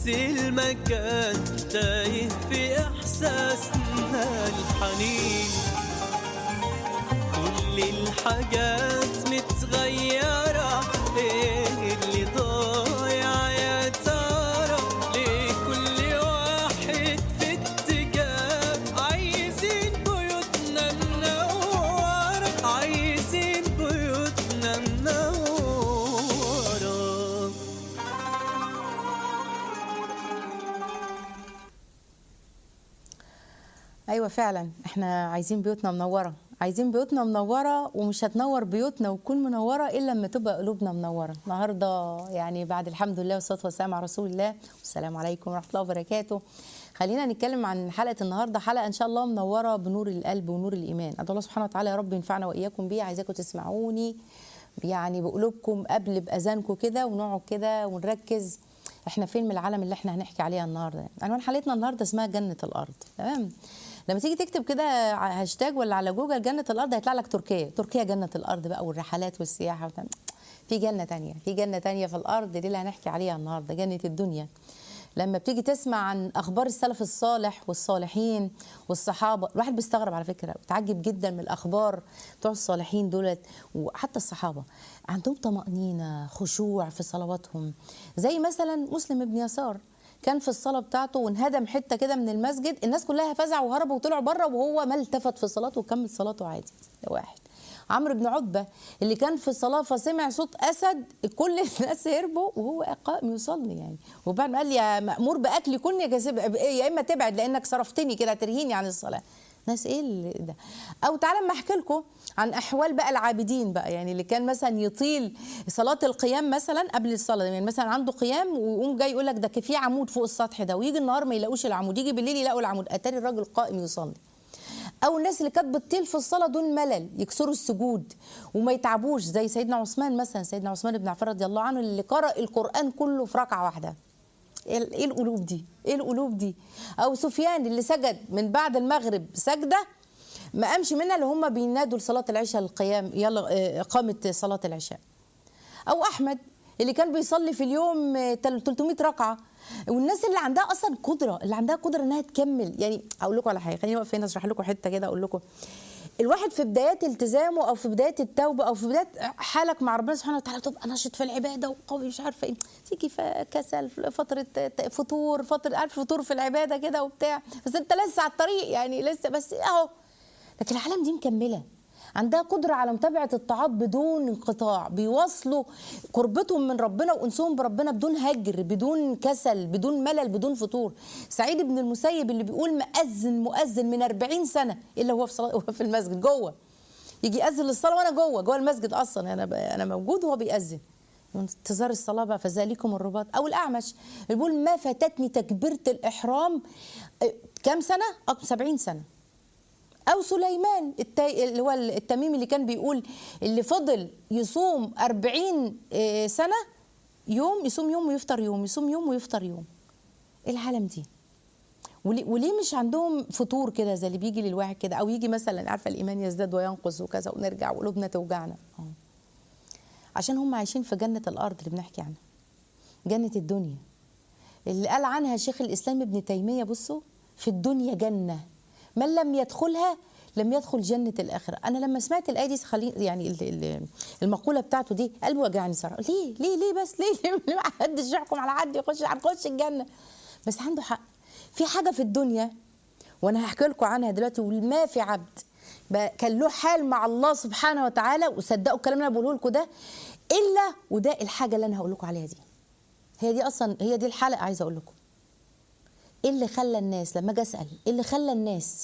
المكان تايه في إحساسنا الحنين كل الحاجات متغيرة ايه اللي ضايع يا ترى ليه كل واحد في اتجاه عايزين بيوتنا منورة عايزين بيوتنا منورة ايوه فعلا احنا عايزين بيوتنا منوره عايزين بيوتنا منوره ومش هتنور بيوتنا وتكون منوره الا لما تبقى قلوبنا منوره النهارده يعني بعد الحمد لله والصلاه والسلام على رسول الله والسلام عليكم ورحمه الله وبركاته خلينا نتكلم عن حلقه النهارده حلقه ان شاء الله منوره بنور القلب ونور الايمان ادعو الله سبحانه وتعالى يا رب ينفعنا واياكم بيه عايزاكم تسمعوني يعني بقلوبكم قبل باذانكم كده ونقعد كده ونركز احنا فين من العالم اللي احنا هنحكي عليها النهارده عنوان حلقتنا النهارده اسمها جنه الارض تمام لما تيجي تكتب كده ع- هاشتاج ولا على جوجل جنه الارض هيطلع لك تركيا تركيا جنه الارض بقى والرحلات والسياحه وبتاع. في جنه تانية في جنه تانية في الارض دي اللي هنحكي عليها النهارده جنه الدنيا لما بتيجي تسمع عن اخبار السلف الصالح والصالحين والصحابه الواحد بيستغرب على فكره وتعجب جدا من الاخبار بتوع الصالحين دولت وحتى الصحابه عندهم طمانينه خشوع في صلواتهم زي مثلا مسلم بن يسار كان في الصلاه بتاعته وانهدم حته كده من المسجد الناس كلها فزعوا وهربوا وطلعوا بره وهو ما التفت في صلاته وكمل صلاته عادي ده واحد عمرو بن عتبة اللي كان في الصلاة فسمع صوت أسد كل الناس هربوا وهو قائم يصلي يعني وبعد ما قال يا مأمور بأكل كن يا كسب يا إما تبعد لأنك صرفتني كده ترهيني عن الصلاة ناس ايه اللي ده او تعالى اما احكي لكم عن احوال بقى العابدين بقى يعني اللي كان مثلا يطيل صلاه القيام مثلا قبل الصلاه يعني مثلا عنده قيام ويقوم جاي يقول لك ده في عمود فوق السطح ده ويجي النهار ما يلاقوش العمود يجي بالليل يلاقوا العمود اتاري الراجل قائم يصلي او الناس اللي كانت بتطيل في الصلاه دون ملل يكسروا السجود وما يتعبوش زي سيدنا عثمان مثلا سيدنا عثمان بن عفان رضي الله عنه اللي قرأ القرآن كله في ركعة واحدة ايه إيه القلوب دي ايه القلوب دي او سفيان اللي سجد من بعد المغرب سجده ما قامش منها اللي هم بينادوا لصلاه العشاء القيام يلا آه، اقامه صلاه العشاء او احمد اللي كان بيصلي في اليوم آه، تل- 300 ركعه والناس اللي عندها اصلا قدره اللي عندها قدره انها تكمل يعني اقول لكم على حاجه خليني اقف هنا اشرح لكم حته كده اقول لكم الواحد في بدايات التزامه او في بدايه التوبه او في بدايه حالك مع ربنا سبحانه وتعالى تبقى نشط في العباده وقوي مش عارفه ايه تيجي ف- كسل فتره ت- فطور فتره عارف فطور في العباده كده وبتاع بس انت لسه على الطريق يعني لسه بس اهو لكن العالم دي مكمله عندها قدرة على متابعة الطاعات بدون انقطاع بيواصلوا قربتهم من ربنا وأنسهم بربنا بدون هجر بدون كسل بدون ملل بدون فطور سعيد بن المسيب اللي بيقول مؤذن مؤذن من 40 سنة إلا هو في صلاة هو في المسجد جوه يجي يأذن للصلاة وأنا جوه جوه المسجد أصلا أنا ب- أنا موجود وهو بيأذن انتظار الصلاة بقى فذلكم الرباط أو الأعمش بيقول ما فاتتني تكبيرة الإحرام اه، كام سنة؟ أكتر 70 سنة او سليمان التي... اللي هو التميمي اللي كان بيقول اللي فضل يصوم 40 آه، سنه يوم يصوم يوم ويفطر يوم يصوم يوم ويفطر يوم ايه العالم دي وليه, وليه مش عندهم فطور كده زي اللي بيجي للواحد كده او يجي مثلا عارفه الايمان يزداد وينقص وكذا ونرجع وقلوبنا توجعنا آه. عشان هم عايشين في جنه الارض اللي بنحكي عنها جنه الدنيا اللي قال عنها شيخ الاسلام ابن تيميه بصوا في الدنيا جنه من لم يدخلها لم يدخل جنة الآخرة أنا لما سمعت الآية دي خلي يعني ال- ال- المقولة بتاعته دي قلبي وجعني صراحة ليه ليه ليه بس ليه ليه ليه ما حدش يحكم على حد يخش هنخش الجنة بس عنده حق في حاجة في الدنيا وأنا هحكي لكم عنها دلوقتي وما في عبد بقى كان له حال مع الله سبحانه وتعالى وصدقوا الكلام اللي أنا بقوله لكم ده إلا وده الحاجة اللي أنا هقول لكم عليها دي هي دي أصلا هي دي الحلقة عايزة أقول لكم ايه اللي خلى الناس لما اجي اسال ايه اللي خلى الناس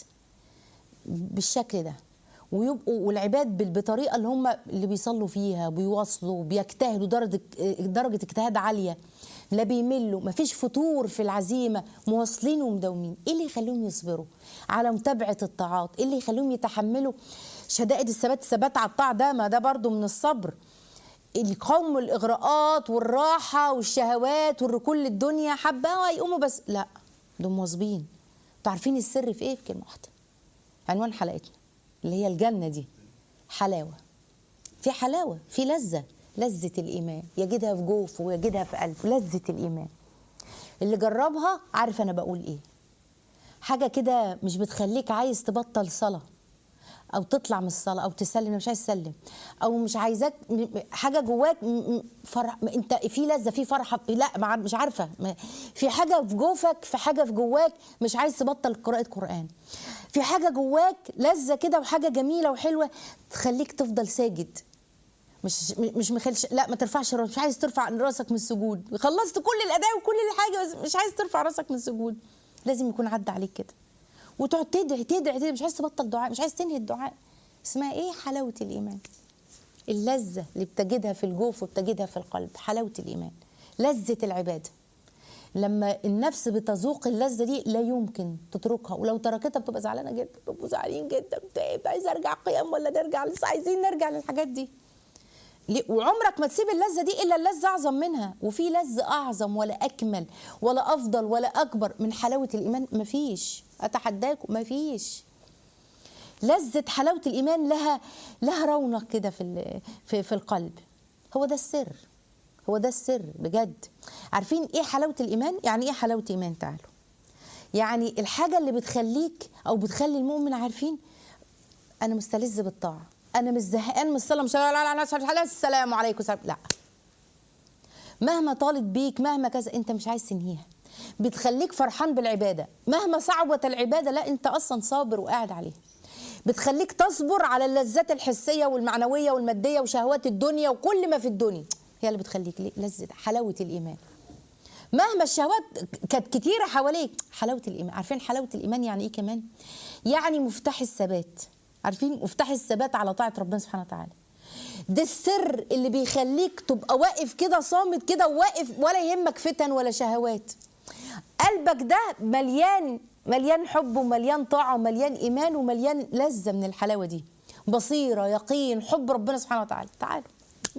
بالشكل ده ويبقوا والعباد بال- بطريقه اللي هم اللي بيصلوا فيها بيواصلوا بيجتهدوا درجه درجه اجتهاد عاليه لا بيملوا مفيش فتور في العزيمه مواصلين ومداومين ايه اللي يخليهم يصبروا على متابعه الطاعات ايه اللي يخليهم يتحملوا شدائد الثبات الثبات على الطاعه ده ما ده برضو من الصبر القوم الاغراءات والراحه والشهوات والركون للدنيا حبه يقوموا بس لا دول مواظبين انتوا عارفين السر في ايه في كلمه واحده عنوان حلقتنا اللي هي الجنه دي حلاوه في حلاوه في لذه لذه الايمان يجدها في جوفه ويجدها في قلبه لذه الايمان اللي جربها عارف انا بقول ايه حاجه كده مش بتخليك عايز تبطل صلاه او تطلع من الصلاه او تسلم مش عايز تسلم او مش عايزاك م- م- حاجه جواك م- م- فرح م- انت في لذه في فرحه لا مع- مش عارفه م- في حاجه في جوفك في حاجه في جواك مش عايز تبطل قراءه قران في حاجه جواك لذه كده وحاجه جميله وحلوه تخليك تفضل ساجد مش مش مخلش لا ما ترفعش راسك مش عايز ترفع راسك من السجود خلصت كل الاداء وكل الحاجه بس مش عايز ترفع راسك من السجود لازم يكون عدى عليك كده وتقعد تدعي تدعي تدعي مش عايز تبطل دعاء مش عايز تنهي الدعاء اسمها ايه حلاوه الايمان اللذه اللي بتجدها في الجوف وبتجدها في القلب حلاوه الايمان لذه العباده لما النفس بتذوق اللذه دي لا يمكن تتركها ولو تركتها بتبقى زعلانه جدا بتبقى زعلانين جدا بتبقى عايز ارجع قيام ولا نرجع لسه عايزين نرجع للحاجات دي ليه؟ وعمرك ما تسيب اللذه دي الا اللذه اعظم منها وفي لذه اعظم ولا اكمل ولا افضل ولا اكبر من حلاوه الايمان مفيش اتحداكم مفيش لذه حلاوه الايمان لها لها رونق كده في ال- في في القلب هو ده السر هو ده السر بجد عارفين ايه حلاوه الايمان يعني ايه حلاوه ايمان تعالوا يعني الحاجه اللي بتخليك او بتخلي المؤمن عارفين انا مستلذ بالطاعه انا مش زهقان من الصلاه مش لا لا لا لا السلام عليكم سلام لا مهما طالت بيك مهما كذا انت مش عايز تنهيها بتخليك فرحان بالعباده مهما صعبت العباده لا انت اصلا صابر وقاعد عليها بتخليك تصبر على اللذات الحسيه والمعنويه والماديه وشهوات الدنيا وكل ما في الدنيا هي اللي بتخليك ليه؟ لذة حلاوه الايمان مهما الشهوات كانت كتيرة حواليك حلاوة الإيمان عارفين حلاوة الإيمان يعني إيه كمان يعني مفتاح الثبات عارفين مفتاح الثبات على طاعة ربنا سبحانه وتعالى ده السر اللي بيخليك تبقى واقف كده صامت كده وواقف ولا يهمك فتن ولا شهوات قلبك ده مليان مليان حب ومليان طاعة ومليان إيمان ومليان لذة من الحلاوة دي بصيرة يقين حب ربنا سبحانه وتعالى تعالوا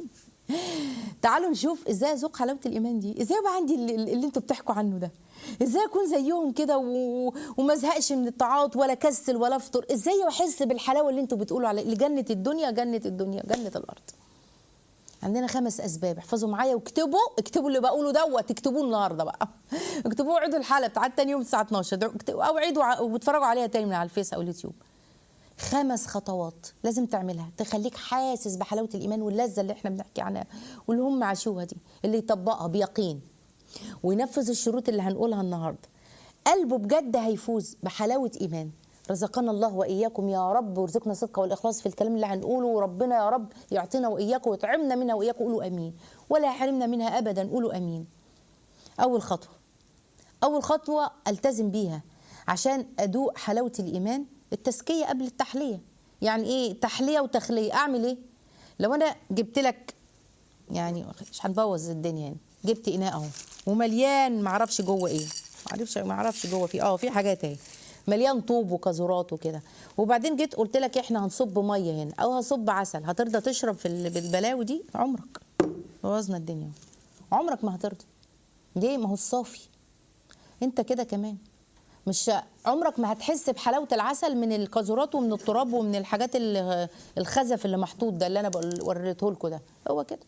تعالوا نشوف ازاي اذوق حلاوه الايمان دي ازاي يبقى عندي اللي, اللي انتوا بتحكوا عنه ده ازاي اكون زيهم كده و... وما ازهقش من الطاعات ولا كسل ولا افطر ازاي احس بالحلاوه اللي انتوا بتقولوا عليها اللي جنه الدنيا جنه الدنيا جنه الارض عندنا خمس اسباب احفظوا معايا واكتبوا اكتبوا اللي بقوله دوت اكتبوه النهارده بقى اكتبوه وعيدوا الحلقه بتاعت تاني يوم الساعه 12 اكتبوا- او عيدوا ع- واتفرجوا عليها تاني من على الفيس او اليوتيوب خمس خطوات لازم تعملها تخليك حاسس بحلاوه الايمان واللذه اللي احنا بنحكي عنها واللي هم عاشوها دي اللي يطبقها بيقين وينفذ الشروط اللي هنقولها النهارده قلبه بجد هيفوز بحلاوه ايمان رزقنا الله واياكم يا رب وارزقنا الصدق والاخلاص في الكلام اللي هنقوله وربنا يا رب يعطينا واياكم ويطعمنا منها واياكم قولوا امين ولا يحرمنا منها ابدا قولوا امين اول خطوه اول خطوه التزم بيها عشان ادوق حلاوه الايمان التزكيه قبل التحليه يعني ايه تحليه وتخليه اعمل ايه لو انا جبت لك يعني مش هنبوظ الدنيا هنا جبت اناء اهو ومليان معرفش جوه ايه معرفش معرفش جوه فيه اه في حاجات اهي مليان طوب وكازورات وكده وبعدين جيت قلت لك احنا هنصب ميه هنا او هصب عسل هترضى تشرب في ال- بالبلاوي دي عمرك بوظنا الدنيا عمرك ما هترضى ليه ما هو الصافي انت كده كمان مش عمرك ما هتحس بحلاوه العسل من الكازورات ومن التراب ومن الحاجات اللي الخزف اللي محطوط ده اللي انا بقول- وريته لكم ده هو كده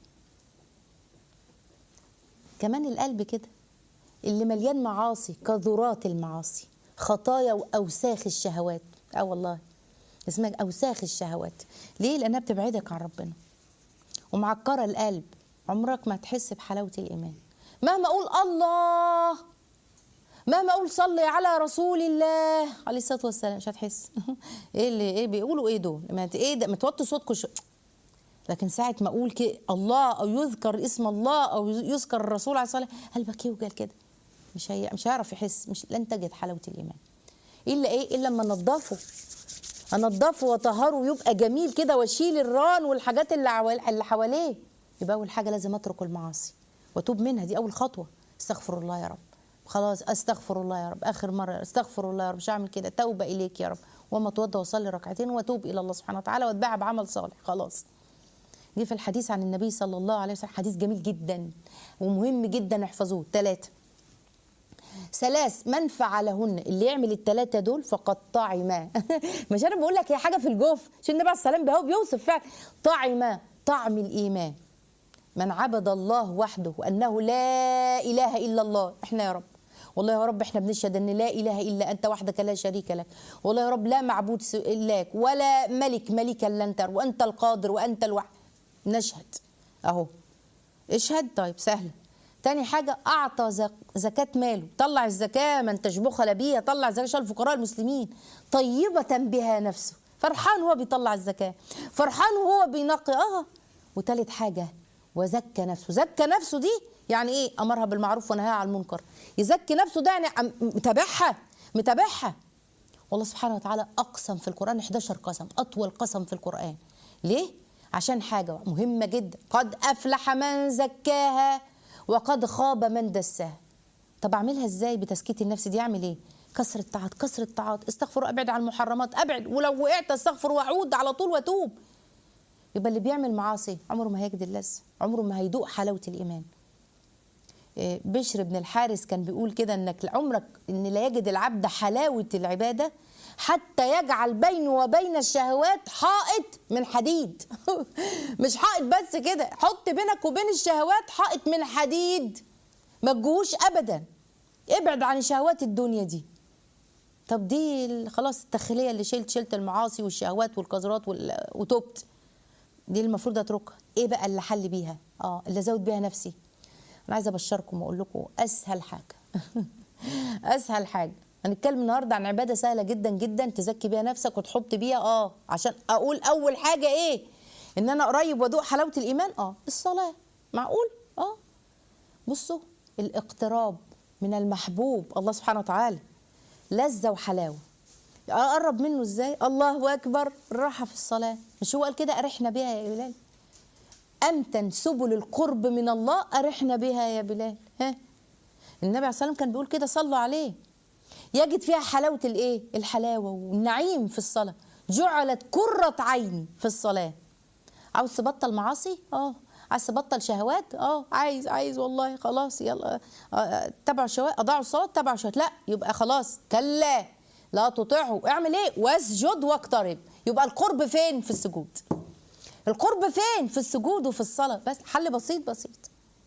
كمان القلب كده اللي مليان معاصي كذرات المعاصي خطايا واوساخ الشهوات اه والله اسمها اوساخ الشهوات ليه لانها بتبعدك عن ربنا ومعكره القلب عمرك ما تحس بحلاوه الايمان مهما اقول الله مهما اقول صلي على رسول الله عليه الصلاه والسلام مش هتحس ايه اللي ايه بيقولوا ايه دول ما ت- ايه ده ما توطوا صوتكم شو. لكن ساعه ما اقول كده الله او يذكر اسم الله او يذكر الرسول عليه الصلاه والسلام قلبك يوجل كده مش هي مش هيعرف يحس مش لن تجد حلاوه الايمان الا ايه الا لما ننضفه انضفه واطهره ويبقى جميل كده واشيل الران والحاجات اللي عوال- اللي حواليه يبقى اول حاجه لازم اترك المعاصي واتوب منها دي اول خطوه استغفر الله يا رب خلاص استغفر الله يا رب اخر مره استغفر الله يا رب مش هعمل كده توبه اليك يا رب وما اتوضى واصلي ركعتين واتوب الى الله سبحانه وتعالى واتبعها بعمل صالح خلاص جه في الحديث عن النبي صلى الله عليه وسلم حديث جميل جدا ومهم جدا احفظوه ثلاثه ثلاث من فعلهن اللي يعمل الثلاثه دول فقد طعم مش انا بقول لك هي حاجه في الجوف عشان النبي عليه السلام هو بيوصف فعلا طعم طعم الايمان من عبد الله وحده وانه لا اله الا الله احنا يا رب والله يا رب احنا بنشهد ان لا اله الا انت وحدك لا شريك لك والله يا رب لا معبود س- الاك ولا ملك ملكا لن تر وانت القادر وانت الوحيد نشهد اهو اشهد طيب سهله تاني حاجة أعطى زك- زكاة ماله طلع الزكاة ما انتش بخل بيها طلع زكاة عشان الفقراء المسلمين طيبة بها نفسه فرحان هو بيطلع الزكاة فرحان وهو بينقي اه وتالت حاجة وزكى نفسه زكى نفسه دي يعني ايه أمرها بالمعروف ونهاها عن المنكر يزكي نفسه ده يعني عم- متابعها متابعها والله سبحانه وتعالى أقسم في القرآن 11 قسم أطول قسم في القرآن ليه؟ عشان حاجة مهمة جدا قد أفلح من زكاها وقد خاب من دساها طب أعملها إزاي بتزكية النفس دي أعمل إيه؟ كسر الطاعات كسر الطاعات استغفر أبعد عن المحرمات أبعد ولو وقعت استغفر وأعود على طول وأتوب يبقى اللي بيعمل معاصي عمره ما هيجد اللذة عمره ما هيدوق حلاوة الإيمان إيه، بشر بن الحارث كان بيقول كده انك لعمرك ان لا يجد العبد حلاوه العباده حتى يجعل بينه وبين الشهوات حائط من حديد مش حائط بس كده حط بينك وبين الشهوات حائط من حديد ما تجوش ابدا ابعد عن شهوات الدنيا دي طب دي ال- خلاص التخليه اللي شلت شلت المعاصي والشهوات والقذرات وال- وتبت دي المفروض اتركها ايه بقى اللي حل بيها اه اللي ازود بيها نفسي انا عايزه ابشركم واقول لكم اسهل حاجه اسهل حاجه هنتكلم النهارده عن عباده سهله جدا جدا تزكي بيها نفسك وتحط بيها اه عشان اقول اول حاجه ايه ان انا قريب وادوق حلاوه الايمان اه الصلاه معقول اه بصوا الاقتراب من المحبوب الله سبحانه وتعالى لذة وحلاوة أقرب منه إزاي الله أكبر الراحة في الصلاة مش هو قال كده أرحنا بها يا بلال أمتن سبل القرب من الله أرحنا بها يا بلال ها النبي عليه الصلاة والسلام كان بيقول كده صلوا عليه يجد فيها حلاوة الإيه الحلاوة والنعيم في الصلاة جعلت قرة عيني في الصلاة عاوز تبطل معاصي اه عايز تبطل شهوات اه عايز عايز والله خلاص يلا آه، تبعوا الشهوات اضاعوا الصلاه تبعوا الشهوات لا يبقى خلاص كلا لا تطيعه اعمل ايه واسجد واقترب يبقى القرب فين في السجود القرب فين في السجود وفي الصلاه بس حل بسيط بسيط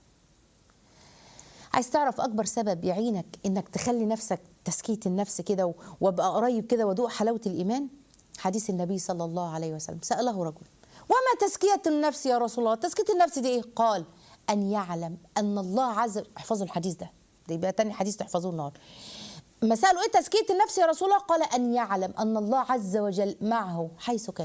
عايز تعرف اكبر سبب يعينك انك تخلي نفسك تزكيه النفس كده و- وابقى قريب كده وادوق حلاوه الايمان حديث النبي صلى الله عليه وسلم ساله رجل وما تزكيه النفس يا رسول الله تزكيه النفس دي ايه قال ان يعلم ان الله عز احفظوا الحديث ده ده يبقى تاني حديث تحفظوه النهارده ما سالوا ايه تزكيه النفس يا رسول الله قال ان يعلم ان الله عز وجل معه حيث كان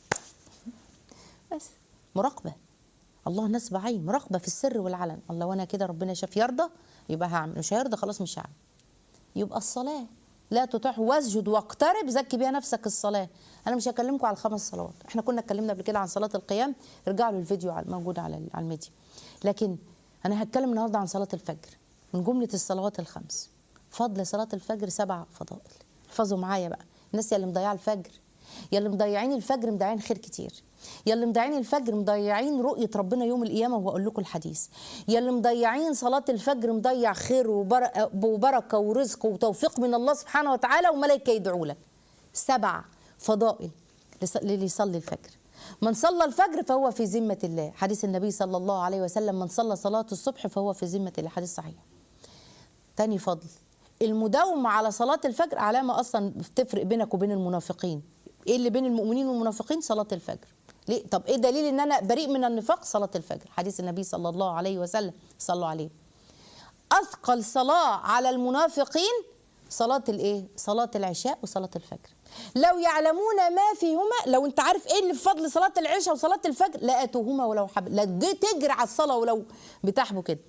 بس مراقبه الله نصب عين مراقبه في السر والعلن الله وانا كده ربنا شاف يرضى يبقى هعمل مش هيرضى خلاص مش هعمل يبقى الصلاه لا تطيع واسجد واقترب زكي بيها نفسك الصلاه انا مش هكلمكم على الخمس صلوات احنا كنا اتكلمنا قبل كده عن صلاه القيام ارجعوا للفيديو على- موجود على على الميديا لكن انا هتكلم النهارده عن صلاه الفجر من جمله الصلوات الخمس فضل صلاه الفجر سبع فضائل احفظوا معايا بقى الناس اللي مضيعه الفجر يا اللي مضيعين الفجر مضيعين خير كتير يا اللي مضيعين الفجر مضيعين رؤية ربنا يوم القيامة وهقول لكم الحديث يا اللي مضيعين صلاة الفجر مضيع خير وبر- وبركة ورزق وتوفيق من الله سبحانه وتعالى وملائكة يدعوا لك سبع فضائل لص- للي يصلي الفجر من صلى الفجر فهو في ذمة الله حديث النبي صلى الله عليه وسلم من صلى صلاة الصبح فهو في ذمة الله حديث صحيح تاني فضل المداومة على صلاة الفجر علامة أصلا بتفرق بينك وبين المنافقين إيه اللي بين المؤمنين والمنافقين صلاة الفجر ليه؟ طب إيه دليل إن أنا بريء من النفاق صلاة الفجر حديث النبي صلى الله عليه وسلم صلوا عليه أثقل صلاة على المنافقين صلاة الإيه؟ صلاة العشاء وصلاة الفجر لو يعلمون ما فيهما لو أنت عارف إيه اللي في فضل صلاة العشاء وصلاة الفجر لأتوهما ولو حب لا تجي تجري على الصلاة ولو بتحبوا كده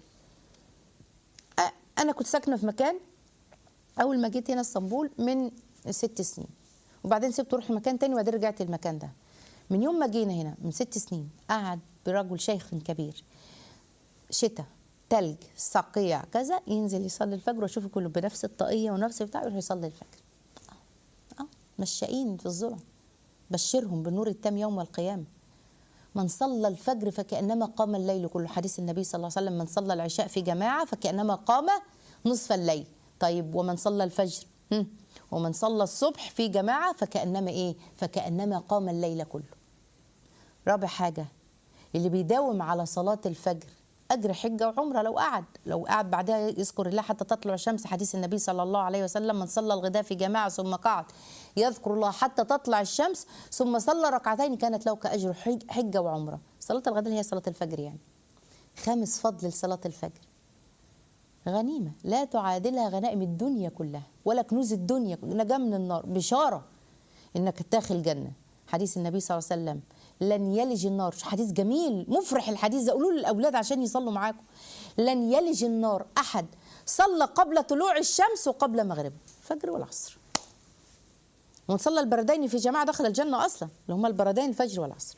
أ- أنا كنت ساكنة في مكان اول ما جيت هنا اسطنبول من ست سنين وبعدين سبت اروح مكان تاني وبعدين رجعت المكان ده من يوم ما جينا هنا من ست سنين قعد برجل شيخ كبير شتاء تلج صقيع كذا ينزل يصلي الفجر واشوفه كله بنفس الطاقيه ونفس بتاع يروح يصلي الفجر اه مشائين في الظلم بشرهم بالنور التام يوم القيامه من صلى الفجر فكأنما قام الليل كله حديث النبي صلى الله عليه وسلم من صلى العشاء في جماعة فكأنما قام نصف الليل طيب ومن صلى الفجر هم. ومن صلى الصبح في جماعة فكأنما إيه فكأنما قام الليل كله رابع حاجة اللي بيداوم على صلاة الفجر اجر حجه وعمره لو قعد لو قعد بعدها يذكر الله حتى تطلع الشمس حديث النبي صلى الله عليه وسلم من صلى الغداء في جماعه ثم قعد يذكر الله حتى تطلع الشمس ثم صلى ركعتين كانت له كاجر حج- حجه وعمره صلاه الغداء اللي هي صلاه الفجر يعني خامس فضل لصلاه الفجر غنيمة لا تعادلها غنائم الدنيا كلها ولا كنوز الدنيا نجاة من النار بشارة إنك تدخل جنة حديث النبي صلى الله عليه وسلم لن يلج النار حديث جميل مفرح الحديث ده قولوا للأولاد عشان يصلوا معاكم لن يلج النار أحد صلى قبل طلوع الشمس وقبل مغربها الفجر والعصر ومن صلى البردين في جماعة دخل الجنة أصلا اللي هما البردين الفجر والعصر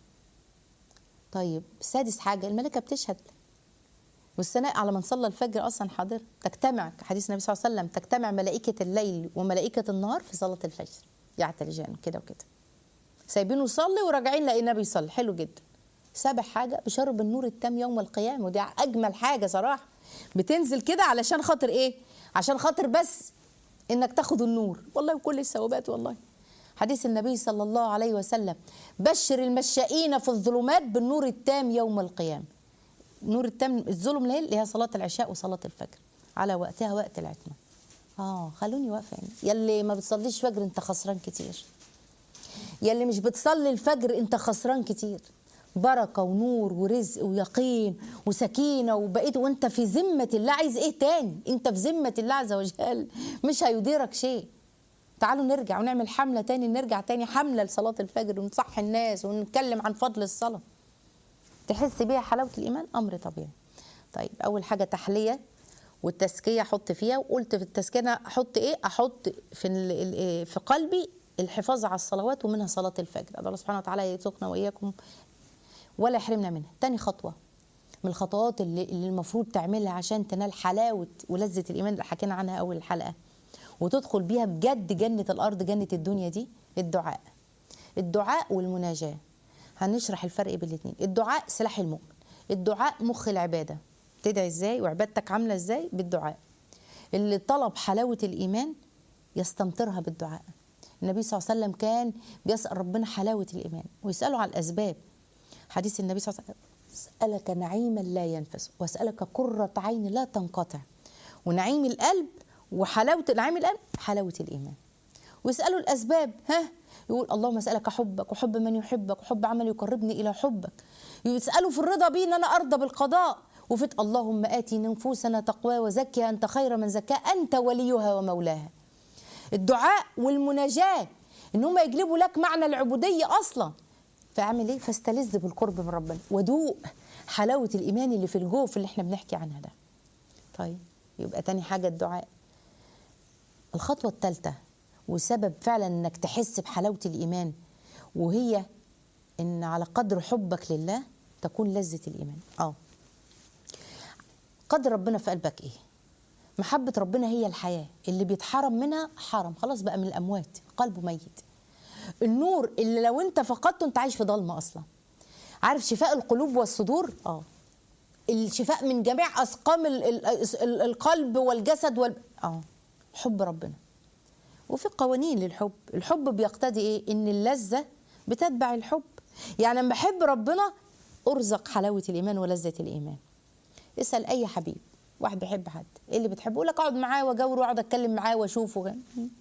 طيب سادس حاجة الملكة بتشهد والثناء على من صلى الفجر اصلا حاضر تجتمع حديث النبي صلى الله عليه وسلم تجتمع ملائكه الليل وملائكه النهار في صلاه الفجر يعتلجان كده وكده سايبينه يصلي وراجعين لاقي النبي يصلي حلو جدا سابع حاجه بشرب النور التام يوم القيامه ودي اجمل حاجه صراحه بتنزل كده علشان خاطر ايه عشان خاطر بس انك تاخد النور والله وكل الثوابات والله حديث النبي صلى الله عليه وسلم بشر المشائين في الظلمات بالنور التام يوم القيامه نور التام الظلم الليل اللي هي صلاة العشاء وصلاة الفجر على وقتها وقت العتمة اه خلوني واقفة هنا يلي ما بتصليش فجر انت خسران كتير يلي مش بتصلي الفجر انت خسران كتير بركة ونور ورزق ويقين وسكينة وبقيت وانت في ذمة الله عايز ايه تاني انت في ذمة الله عز وجل مش هيديرك شيء تعالوا نرجع ونعمل حملة تاني نرجع تاني حملة لصلاة الفجر ونصحي الناس ونتكلم عن فضل الصلاة تحس بيها حلاوه الايمان امر طبيعي طيب اول حاجه تحليه والتزكيه احط فيها وقلت في التزكيه انا احط ايه احط في ال- ال- في قلبي الحفاظ على الصلوات ومنها صلاه الفجر الله سبحانه وتعالى يرزقنا واياكم ولا يحرمنا منها تاني خطوه من الخطوات اللي, اللي المفروض تعملها عشان تنال حلاوه ولذه الايمان اللي حكينا عنها اول الحلقه وتدخل بيها بجد جنه الارض جنه الدنيا دي الدعاء الدعاء والمناجاه هنشرح الفرق بين الاثنين الدعاء سلاح المؤمن الدعاء مخ العباده تدعي ازاي وعبادتك عامله ازاي بالدعاء اللي طلب حلاوه الايمان يستمطرها بالدعاء النبي صلى الله عليه وسلم كان بيسال ربنا حلاوه الايمان ويساله على الاسباب حديث النبي صلى الله عليه وسلم اسالك نعيما لا ينفس واسالك قره عين لا تنقطع ونعيم القلب وحلاوه نعيم القلب حلاوه الايمان ويسالوا الاسباب ها يقول اللهم اسالك حبك وحب من يحبك وحب عمل يقربني الى حبك يسالوا في الرضا بي ان انا ارضى بالقضاء وفي اللهم اتي نفوسنا تقوى وزكها انت خير من زكاها انت وليها ومولاها الدعاء والمناجاه ان هم يجلبوا لك معنى العبوديه اصلا فاعمل ايه فاستلذ بالقرب من ربنا ودوق حلاوه الايمان اللي في الجوف اللي احنا بنحكي عنها ده طيب يبقى تاني حاجه الدعاء الخطوه الثالثه وسبب فعلا انك تحس بحلاوه الايمان وهي ان على قدر حبك لله تكون لذه الايمان اه قدر ربنا في قلبك ايه محبه ربنا هي الحياه اللي بيتحرم منها حرم خلاص بقى من الاموات قلبه ميت النور اللي لو انت فقدته انت عايش في ضلمه اصلا عارف شفاء القلوب والصدور اه الشفاء من جميع اسقام ال- ال- ال- القلب والجسد وال اه حب ربنا وفي قوانين للحب الحب بيقتضي ايه ان اللذه بتتبع الحب يعني لما احب ربنا ارزق حلاوه الايمان ولذه الايمان اسال اي حبيب واحد بيحب حد ايه اللي بتحبه يقول لك اقعد معاه واجاوره واقعد اتكلم معاه واشوفه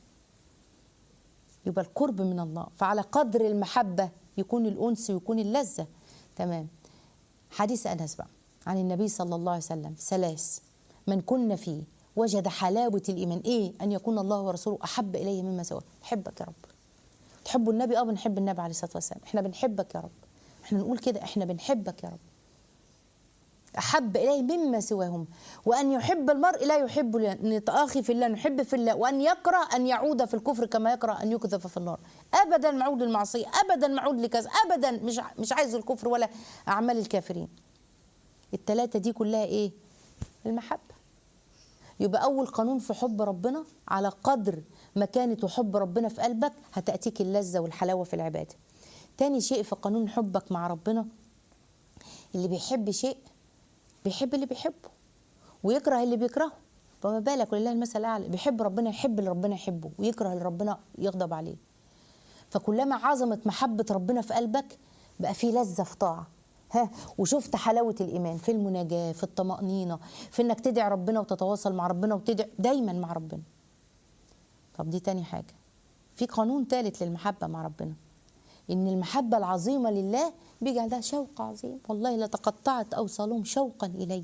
يبقى القرب من الله فعلى قدر المحبه يكون الانس ويكون اللذه تمام حديث انس بقى عن النبي صلى الله عليه وسلم ثلاث من كن فيه وجد حلاوه الايمان ايه ان يكون الله ورسوله احب اليه مما سواه بحبك يا رب تحبوا النبي اه بنحب النبي عليه الصلاه والسلام احنا بنحبك يا رب احنا نقول كده احنا بنحبك يا رب أحب إليه مما سواهم وأن يحب المرء لا يحب نتآخي في الله نحب في الله وأن يكره أن يعود في الكفر كما يكره أن يكذف في النار أبدا معود للمعصية أبدا معود لكذا أبدا مش ع- مش عايز الكفر ولا أعمال الكافرين التلاتة دي كلها إيه المحبة يبقى أول قانون في حب ربنا على قدر ما كانت حب ربنا في قلبك هتأتيك اللذة والحلاوة في العبادة تاني شيء في قانون حبك مع ربنا اللي بيحب شيء بيحب اللي بيحبه ويكره اللي بيكرهه فما بالك ولله المثل الاعلى بيحب ربنا يحب اللي ربنا يحبه ويكره اللي ربنا يغضب عليه فكلما عظمت محبه ربنا في قلبك بقى في لذه في طاعه ها وشفت حلاوه الايمان في المناجاه في الطمانينه في انك تدعي ربنا وتتواصل مع ربنا وتدعي دايما مع ربنا طب دي تاني حاجه في قانون ثالث للمحبه مع ربنا ان المحبه العظيمه لله بيجعل ده شوق عظيم والله لتقطعت اوصالهم شوقا الي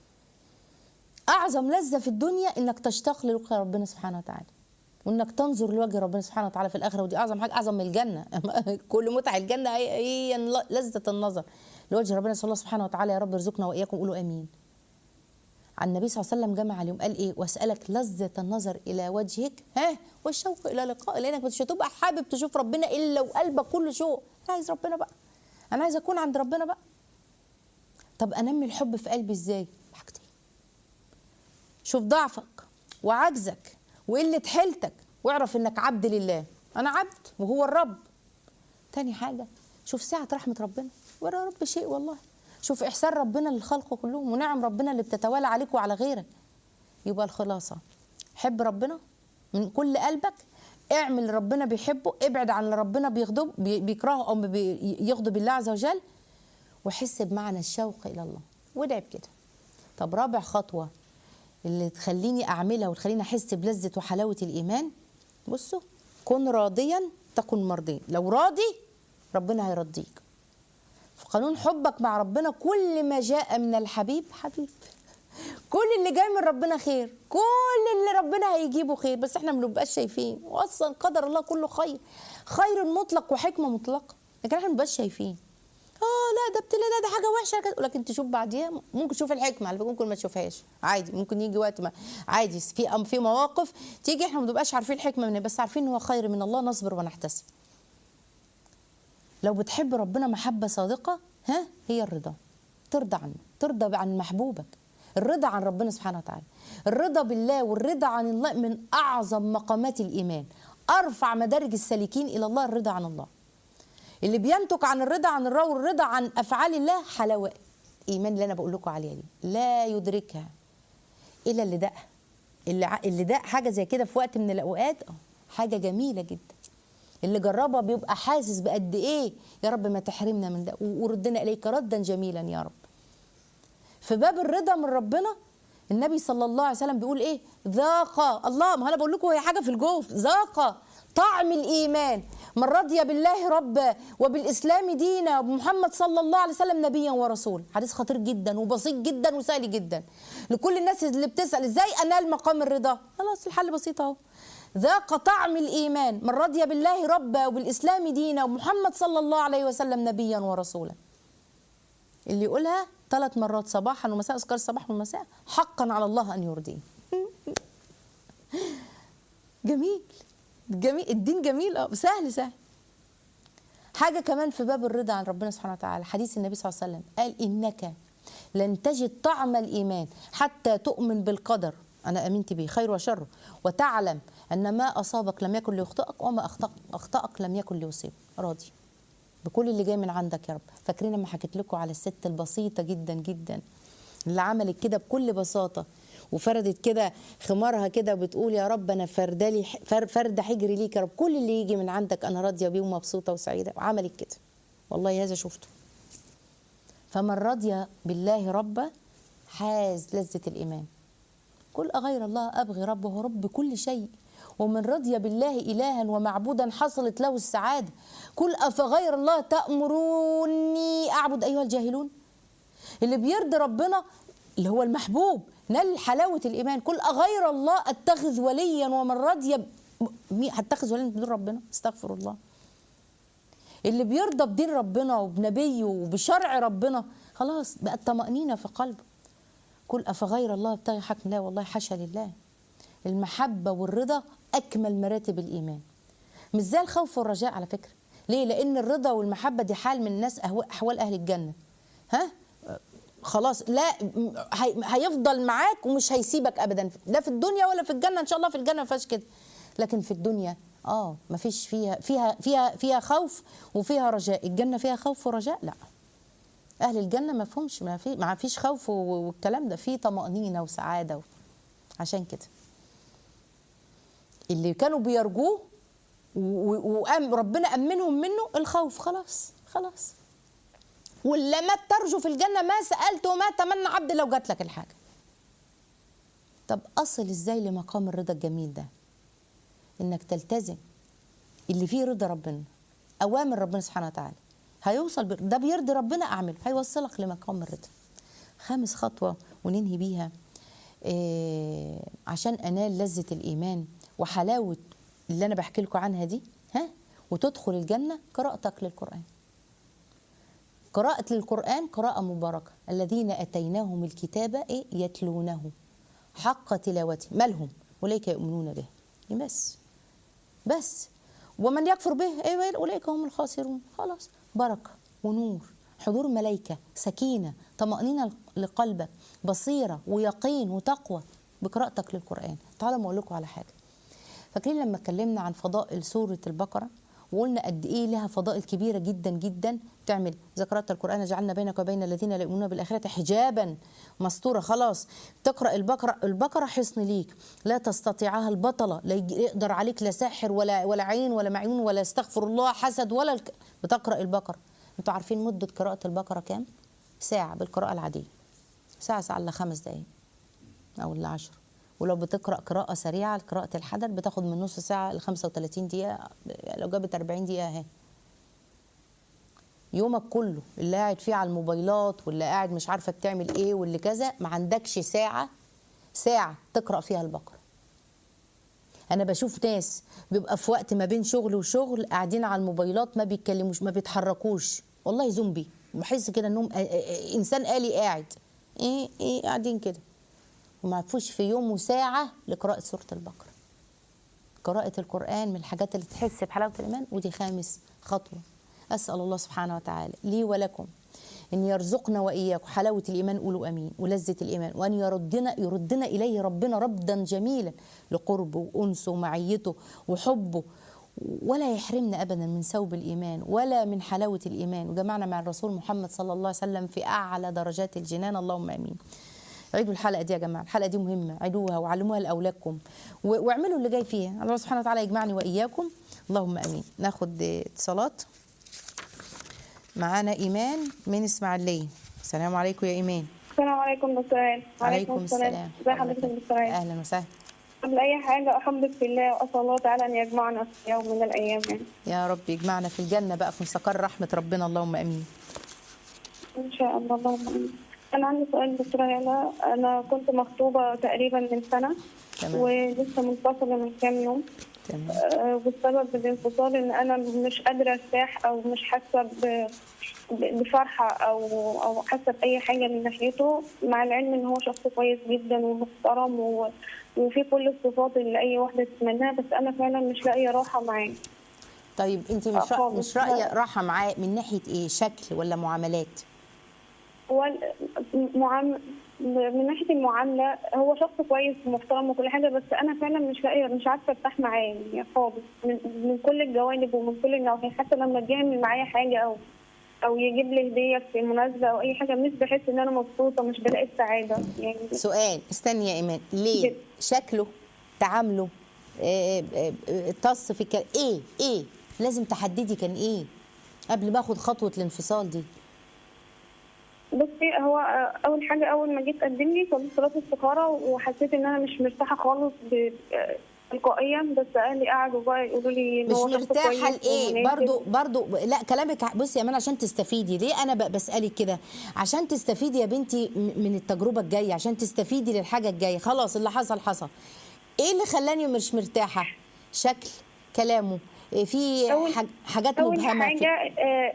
اعظم لذه في الدنيا انك تشتاق للقاء ربنا سبحانه وتعالى وانك تنظر لوجه ربنا سبحانه وتعالى في الاخره ودي اعظم حاجه اعظم من الجنه كل متع الجنه هي هي لذه النظر لوجه ربنا صلى الله سبحانه وتعالى يا رب ارزقنا واياكم قولوا امين عن النبي صلى الله عليه وسلم جمع عليهم قال ايه واسالك لذه النظر الى وجهك ها والشوق الى لقاء لانك مش هتبقى حابب تشوف ربنا الا وقلبك كله شوق انا عايز ربنا بقى انا عايز اكون عند ربنا بقى طب انمي الحب في قلبي ازاي بحاجتين شوف ضعفك وعجزك وقله حيلتك واعرف انك عبد لله انا عبد وهو الرب تاني حاجه شوف سعه رحمه ربنا ورا رب شيء والله شوف احسان ربنا للخلق كلهم ونعم ربنا اللي بتتوالى عليك وعلى غيرك يبقى الخلاصه حب ربنا من كل قلبك اعمل اللي ربنا بيحبه ابعد عن اللي ربنا بيغضب بي- بيكرهه او بي- يغضب الله عز وجل وحس بمعنى الشوق الى الله وادعي بكده طب رابع خطوه اللي تخليني اعملها وتخليني احس بلذه وحلاوه الايمان بصوا كن راضيا تكن مرضيا لو راضي ربنا هيرضيك في قانون حبك مع ربنا كل ما جاء من الحبيب حبيب كل اللي جاي من ربنا خير كل اللي ربنا هيجيبه خير بس احنا ما بنبقاش شايفين واصلا قدر الله كله خير خير مطلق وحكمه مطلقه لكن احنا ما بنبقاش شايفين اه لا ده ابتلاء ده ده حاجه وحشه كده لكن تشوف بعديها ممكن تشوف الحكمه على فكره ممكن ما تشوفهاش عادي ممكن يجي وقت ما عادي في أم- في مواقف تيجي احنا ما بنبقاش عارفين الحكمه منها بس عارفين ان هو خير من الله نصبر ونحتسب لو بتحب ربنا محبة صادقة ها هي الرضا ترضى عنه ترضى عن محبوبك الرضا عن ربنا سبحانه وتعالى الرضا بالله والرضا عن الله من أعظم مقامات الإيمان أرفع مدارج السالكين إلى الله الرضا عن الله اللي بينتج عن الرضا عن الله والرضا عن أفعال الله حلاوة إيمان اللي أنا بقول لكم عليها دي لا يدركها إلا اللي دقها اللي ع- اللي دق حاجة زي كده في وقت من الأوقات آه، حاجة جميلة جدا اللي جربها بيبقى حاسس بقد ايه يا رب ما تحرمنا من ده وردنا اليك ردا جميلا يا رب في باب الرضا من ربنا النبي صلى الله عليه وسلم بيقول ايه ذاق الله ما انا بقول لكم هي حاجه في الجوف ذاق طعم الايمان من رضي بالله ربا وبالاسلام دينا وبمحمد صلى الله عليه وسلم نبيا ورسولا حديث خطير جدا وبسيط جدا وسهل جدا لكل الناس اللي بتسال ازاي انال مقام الرضا خلاص الحل بسيط اهو ذاق طعم الايمان من رضي بالله ربا وبالاسلام دينا ومحمد صلى الله عليه وسلم نبيا ورسولا اللي يقولها ثلاث مرات صباحا ومساء اذكار الصباح والمساء حقا على الله ان يرضيه جميل جميل الدين جميل اه سهل سهل حاجه كمان في باب الرضا عن ربنا سبحانه وتعالى حديث النبي صلى الله عليه وسلم قال انك لن تجد طعم الايمان حتى تؤمن بالقدر انا امنت به خير وشر وتعلم ان ما اصابك لم يكن ليخطئك وما اخطاك اخطاك لم يكن ليصيب راضي بكل اللي جاي من عندك يا رب فاكرين لما حكيت لكم على الست البسيطه جدا جدا اللي عملت كده بكل بساطه وفردت كده خمارها كده بتقول يا رب انا فردلي فر- فرد حجري ليك يا رب كل اللي يجي من عندك انا راضيه بيه ومبسوطه وسعيده وعملت كده والله هذا شفته فمن رضي بالله ربا حاز لذة الإيمان قل أغير الله أبغي رب وهو رب كل شيء ومن رضي بالله إلها ومعبودا حصلت له السعادة قل أفغير الله تأمروني أعبد أيها الجاهلون اللي بيرضي ربنا اللي هو المحبوب نال حلاوة الإيمان قل أغير الله أتخذ وليا ومن رضي ب- مين هتخذ وليا بدون ربنا استغفر الله اللي بيرضى بدين ربنا وبنبيه وبشرع ربنا خلاص بقت طمأنينة في قلبه قل أفغير الله ابتغي حكم لا والله حاشا لله المحبة والرضا أكمل مراتب الإيمان مش زي الخوف والرجاء على فكرة ليه؟ لأن الرضا والمحبة دي حال من الناس أهو- أحوال أهل الجنة ها؟ خلاص لا م- هي- هيفضل معاك ومش هيسيبك ابدا لا في الدنيا ولا في الجنه ان شاء الله في الجنه ما فيهاش كده لكن في الدنيا اه ما فيش فيها فيها فيها فيها خوف وفيها رجاء الجنه فيها خوف ورجاء لا اهل الجنه ما فيهمش ما في ما فيش خوف و- والكلام ده في طمانينه وسعاده و... عشان كده اللي كانوا بيرجوه و- و- وأم ربنا امنهم منه الخوف خلاص خلاص ولا ما ترجو في الجنه ما سالت وما تمنى عبد لو جات لك الحاجه طب اصل ازاي لمقام الرضا الجميل ده انك تلتزم اللي فيه رضا ربنا اوامر ربنا سبحانه وتعالى هيوصل بر... ده بيرضي ربنا اعمله هيوصلك لمقام الرضا خامس خطوه وننهي بيها إيه عشان انال لذه الايمان وحلاوه اللي انا بحكي لكم عنها دي ها وتدخل الجنه قراءتك للقران قراءة للقرآن قراءة مباركة الذين أتيناهم الكتاب إيه يتلونه حق تلاوته مالهم أولئك يؤمنون به بس بس ومن يكفر به إيه أولئك هم الخاسرون خلاص بركة ونور حضور ملائكة سكينة طمأنينة لقلبك بصيرة ويقين وتقوى بقراءتك للقرآن تعالوا ما أقول لكم على حاجة فاكرين لما اتكلمنا عن فضائل سورة البقرة وقلنا قد ايه لها فضائل كبيره جدا جدا تعمل اذا قرات القران جعلنا بينك وبين الذين لا يؤمنون بالاخره حجابا مستوره خلاص تقرا البقره البقره حصن ليك لا تستطيعها البطله لا يقدر عليك لا ساحر ولا ولا عين ولا معيون ولا استغفر الله حسد ولا الك... بتقرا البقره انتوا عارفين مده قراءه البقره كام ساعه بالقراءه العاديه ساعه ساعه الا خمس دقائق او الا عشر ولو بتقرا قراءه سريعه قراءه الحدث بتاخد من نص ساعه ل 35 دقيقه لو جابت 40 دقيقه اهي يومك كله اللي قاعد فيه على الموبايلات واللي قاعد مش عارفه بتعمل ايه واللي كذا ما عندكش ساعه ساعه تقرا فيها البقره انا بشوف ناس بيبقى في وقت ما بين شغل وشغل قاعدين على الموبايلات ما بيتكلموش ما بيتحركوش والله زومبي بحس كده انهم انسان آلي قاعد ايه ايه قاعدين كده وما فيش في يوم وساعة لقراءة سورة البقرة قراءة القرآن من الحاجات اللي تحس بحلاوة الإيمان ودي خامس خطوة أسأل الله سبحانه وتعالى لي ولكم أن يرزقنا وإياكم حلاوة الإيمان قولوا أمين ولذة الإيمان وأن يردنا يردنا إليه ربنا ردا جميلا لقربه وأنسه ومعيته وحبه ولا يحرمنا ابدا من ثوب الايمان ولا من حلاوه الايمان وجمعنا مع الرسول محمد صلى الله عليه وسلم في اعلى درجات الجنان اللهم امين عيدوا الحلقه دي يا جماعه الحلقه دي مهمه عيدوها وعلموها لاولادكم واعملوا اللي جاي فيها الله سبحانه وتعالى يجمعني واياكم اللهم امين ناخد اتصالات معانا ايمان من اسماعيليه السلام عليكم يا ايمان السلام عليكم دكتور وعليكم السلام ازي حضرتك دكتور اهلا وسهلا قبل اي حاجه احبك في الله واسال الله تعالى ان يجمعنا في يوم من الايام يعني يا رب يجمعنا في الجنه بقى في مستقر رحمه ربنا اللهم امين ان شاء الله اللهم امين انا عندي سؤال دكتوره هلا انا كنت مخطوبه تقريبا من سنه تمام. ولسه منفصله من كام يوم تمام آه، والسبب الانفصال ان انا مش قادره ارتاح او مش حاسه ب- ب- بفرحه او او حاسه باي حاجه من ناحيته مع العلم ان هو شخص كويس جدا ومحترم و- وفي كل الصفات اللي اي واحده تتمناها بس انا فعلا مش لاقيه راحه معاه طيب انت مش رأ... خالص. مش رايه راحه معاه من ناحيه ايه شكل ولا معاملات وال- معام... من ناحيه المعامله هو شخص كويس ومحترم وكل حاجه بس انا فعلا مش لاقيه مش عارفه ارتاح معاه يعني خالص من, من كل الجوانب ومن كل النواحي حتى لما جه يعمل معايا حاجه او او يجيب لي هديه في مناسبه او اي حاجه مش بحس ان انا مبسوطه مش بلاقي السعاده يعني سؤال استني يا ايمان ليه جد. شكله تعامله آه، آه، آه، تص في الكلام ايه ايه لازم تحددي كان ايه قبل ما اخد خطوه الانفصال دي بصي هو آه، اول حاجه اول ما جيت قدم لي صليت صلاه استخاره وحسيت ان انا مش مرتاحه خالص ب- آه، تلقائيا بس اهلي قعدوا بقى يقولوا لي ان مش هو شخص مرتاحه كويس لايه ومناسب. برضو برضو لا كلامك ع- بصي يا مان عشان تستفيدي ليه انا ب- بسالك كده عشان تستفيدي يا بنتي م- من التجربه الجايه عشان تستفيدي للحاجه الجايه خلاص اللي حصل حصل ايه اللي خلاني مش مرتاحه شكل كلامه إيه في أول- حاج- حاجات اول مبهمه في- حاجه آه،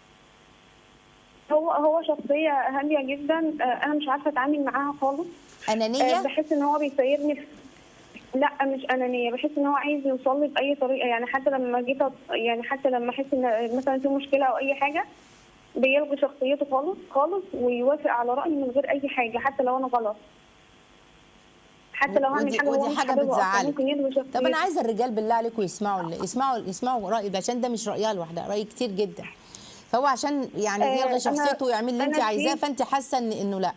هو هو شخصيه هاديه جدا آه، انا مش عارفه اتعامل معاها خالص آه، انانيه بحس ان هو بيسيرني في لا مش انانيه بحس ان هو عايز يوصل لي باي طريقه يعني حتى لما جيت أط- يعني حتى لما احس ان مثلا في مشكله او اي حاجه بيلغي شخصيته خالص خالص ويوافق على رايي من غير اي حاجه حتى لو انا غلط حتى لو هعمل ودي- حاجه هو ودي مش حاجة حاببها أصلاً، بتزعلك. ممكن يلغي شخصيته طب انا عايزه الرجال بالله عليكم يسمعوا يسمعوا يسمعوا رايي ده عشان ده مش رايها لوحدها راي كتير جدا فهو عشان يعني آه، يلغي أنا- شخصيته ويعمل اللي انت أنا عايزاه في- فانت حاسه ان انه لا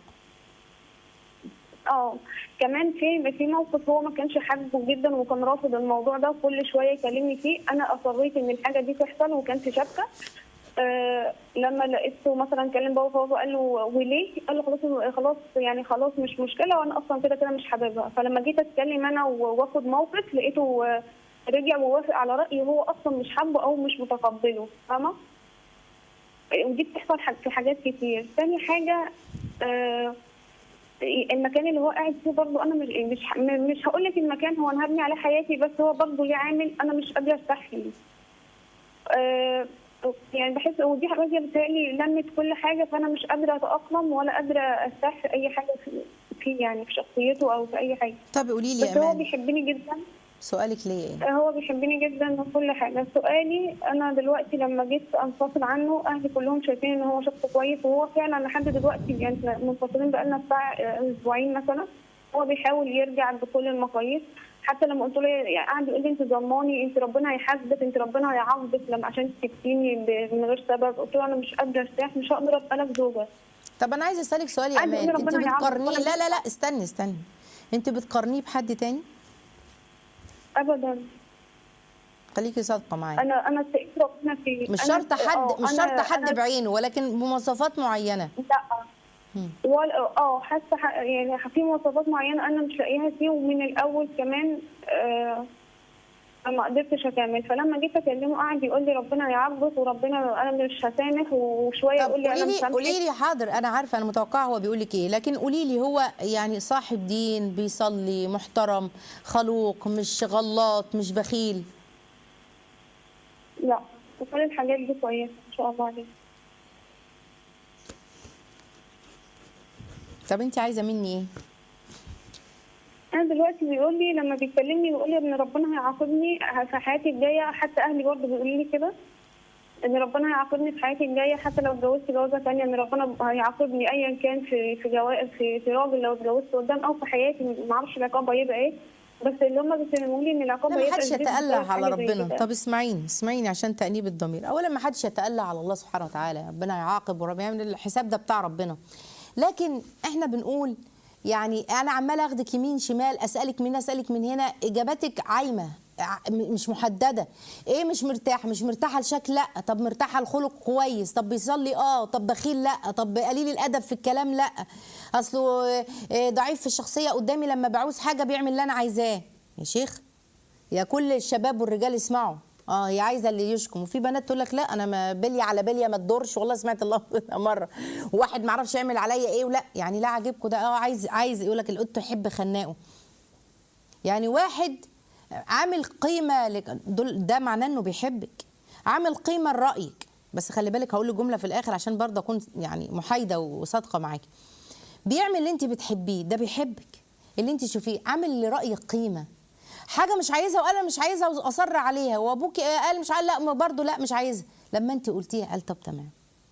اه كمان في في موقف هو ما كانش حابه جدا وكان رافض الموضوع ده وكل شويه يكلمني فيه انا اصريت ان الحاجه دي تحصل وكانت شابكه آه لما لقيته مثلا كلم بابا فبابا قال له وليه؟ قال له خلاص خلاص يعني خلاص مش مشكله وانا اصلا كده كده مش حاببها فلما جيت اتكلم انا و- واخد موقف لقيته آه، رجع ووافق على رايي هو اصلا مش حابه او مش متقبله فاهمه؟ ودي بتحصل ح- في حاجات كتير تاني حاجه آه المكان اللي هو قاعد فيه برضه انا مش مش مش هقول لك المكان هو انا هبني عليه حياتي بس هو برضه ليه عامل انا مش قادره ارتاح فيه آه، يعني بحس ودي حاجه بتهيألي لمت كل حاجه فانا مش قادره اتاقلم ولا قادره ارتاح في اي حاجه في- فيه يعني في شخصيته او في اي حاجه طب قولي لي بس يا هو امان بيحبني جدا سؤالك ليا ايه هو بيحبني جدا وكل حاجه سؤالي انا دلوقتي لما جيت انفصل عنه اهلي كلهم شايفين ان هو شخص كويس وهو فعلا لحد دلوقتي يعني إحنا منفصلين بقالنا بتاع اسبوعين مثلا هو بيحاول يرجع بكل المقاييس حتى لما قلت له يعني قعد يقول لي انت ضماني انت ربنا هيحاسبك انت ربنا هيعاقبك لما عشان تسيبتيني ب- من غير سبب قلت له انا مش قادره ارتاح مش هقدر ابقى لك زوجه طب انا عايزه اسالك سؤال يا عايزة امان أقول انت ربنا يعوضك بتقارنيه وأنا لا لا لا استني استني انت بتقارنيه بحد تاني ابدا خليكي صادقه معايا انا انا اتقيت ربنا فيه مش أنا- شرط حد آه، مش أنا- شرط حد أنا- بعينه ولكن بمواصفات معينه لا مم. ولا اه حاسه ح- يعني في مواصفات معينه انا مش لاقيها فيه ومن الاول كمان آه ما قدرتش اكمل فلما جيت اكلمه قعد يقول لي ربنا يعاقبك وربنا انا مش هسامح وشويه طب يقول لي قولي انا لي مش قولي لي حاضر انا عارفه انا متوقعه هو بيقول لك ايه لكن قولي لي هو يعني صاحب دين بيصلي محترم خلوق مش غلاط مش بخيل لا وكل الحاجات دي كويسه ان شاء الله عليه طب انت عايزه مني ايه انا دلوقتي بيقول لي لما بيكلمني بيقول لي ان ربنا هيعاقبني في حياتي الجايه حتى اهلي برضه بيقولوا لي كده ان ربنا هيعاقبني في حياتي الجايه حتى لو اتجوزت جوازه ثانيه ان ربنا هيعاقبني ايا كان في في جواز في, في راجل لو اتجوزت قدام او في حياتي ما اعرفش العقاب هيبقى ايه بس اللي هم بيفهموا لي ان العقاب لا ما هيبقى حدش شديد يتألى بسبب على حاجة زي ربنا كده. طب اسمعيني اسمعيني عشان تأنيب الضمير اولا ما حدش يتألى على الله سبحانه وتعالى ربنا يعاقب وربنا يعمل الحساب ده بتاع ربنا لكن احنا بنقول يعني انا عماله اخدك يمين شمال اسالك من هنا اسالك من هنا اجاباتك عايمه ع- م- مش محدده ايه مش مرتاحه مش مرتاحه لشكل لا طب مرتاحه الخلق كويس طب بيصلي اه طب بخيل لا طب قليل الادب في الكلام لا اصله آه، ضعيف في الشخصيه قدامي لما بعوز حاجه بيعمل اللي انا عايزاه يا شيخ يا كل الشباب والرجال اسمعوا اه هي عايزه اللي يشكم وفي بنات تقول لك لا انا ما بلي على بليه ما تدورش والله سمعت الله مره وواحد ما عرفش يعمل عليا ايه ولا يعني لا عاجبكم ده اه عايز عايز يقول لك القط يحب خناقه يعني واحد عامل قيمه لك دول ده معناه انه بيحبك عامل قيمه لرايك بس خلي بالك هقول له جمله في الاخر عشان برضه اكون يعني محايده وصادقه معاكي بيعمل اللي انت بتحبيه ده بيحبك اللي انت تشوفيه عامل لرايك قيمه حاجه مش عايزها وانا مش عايزها واصر عليها وابوك قال مش عايز لا ما برضه لا مش عايزها لما انت قلتيها قال طب تمام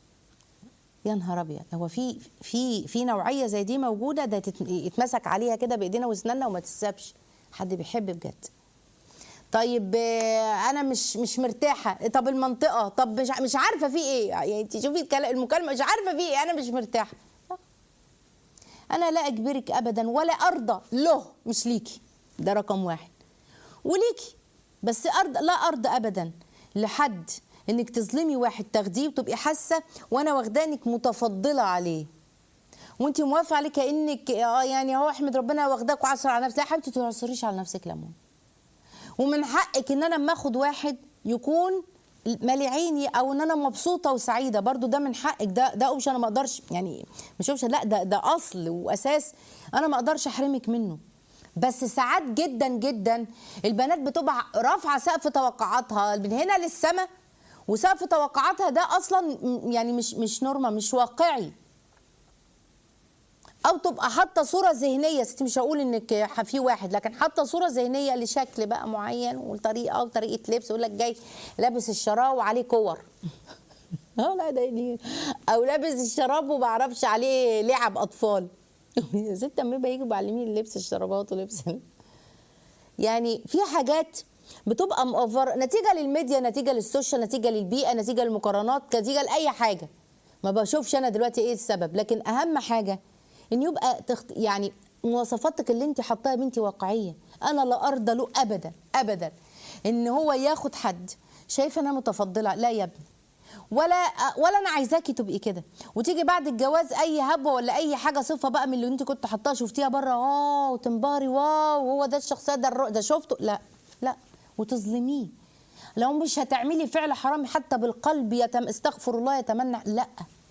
يا نهار ابيض هو في في في نوعيه زي دي موجوده ده تت- يتمسك عليها كده بايدينا واسناننا وما تتسابش حد بيحب بجد طيب آه، انا مش مش مرتاحه طب المنطقه طب مش مش عارفه في ايه يعني انت شوفي الكلام المكالمه مش عارفه في ايه انا مش مرتاحه لا. انا لا اجبرك ابدا ولا ارضى له مش ليكي ده رقم واحد وليكي بس ارض لا ارضى ابدا لحد انك تظلمي واحد تاخديه وتبقي حاسه وانا واخدانك متفضله عليه وانت موافقه عليه كانك اه يعني هو احمد ربنا واخداك وعصر على نفسك لا يا حبيبتي ما تعصريش على نفسك ليمون ومن حقك ان انا اما اخد واحد يكون مالي عيني او ان انا مبسوطه وسعيده برضو ده من حقك ده ده اوبشن انا ما اقدرش يعني مش اوبشن لا ده ده اصل واساس انا ما اقدرش احرمك منه بس ساعات جدا جدا البنات بتبقى رافعه سقف توقعاتها من هنا للسما وسقف توقعاتها ده اصلا م- يعني مش مش نورمال مش واقعي او تبقى حاطه صوره ذهنيه ستي مش هقول انك ح- في واحد لكن حاطه صوره ذهنيه لشكل بقى معين وطريقه وطريقه لبس يقول لك جاي لابس الشراب وعليه كور اه لا ده دي او لابس الشراب وما اعرفش عليه لعب اطفال يا ست اما يبقى يجوا معلمين لبس الشرابات ولبس ال- يعني في حاجات بتبقى مأفر نتيجه للميديا نتيجه للسوشيال نتيجه للبيئه نتيجه للمقارنات نتيجه لاي حاجه ما بشوفش انا دلوقتي ايه السبب لكن اهم حاجه ان يبقى تخت... يعني مواصفاتك اللي انت حطاها يا بنتي واقعيه انا لا ارضى له ابدا ابدا ان هو ياخد حد شايفه انا متفضله لا يا ابني ولا ولا انا عايزاكي تبقي كده وتيجي بعد الجواز اي هبه ولا اي حاجه صفه بقى من اللي انت كنت حطاها شفتيها بره واو وتنبهري واو هو ده الشخصيه ده الر- ده شفته لا لا وتظلميه لو مش هتعملي فعل حرام حتى بالقلب يتم استغفر الله يتمنى لا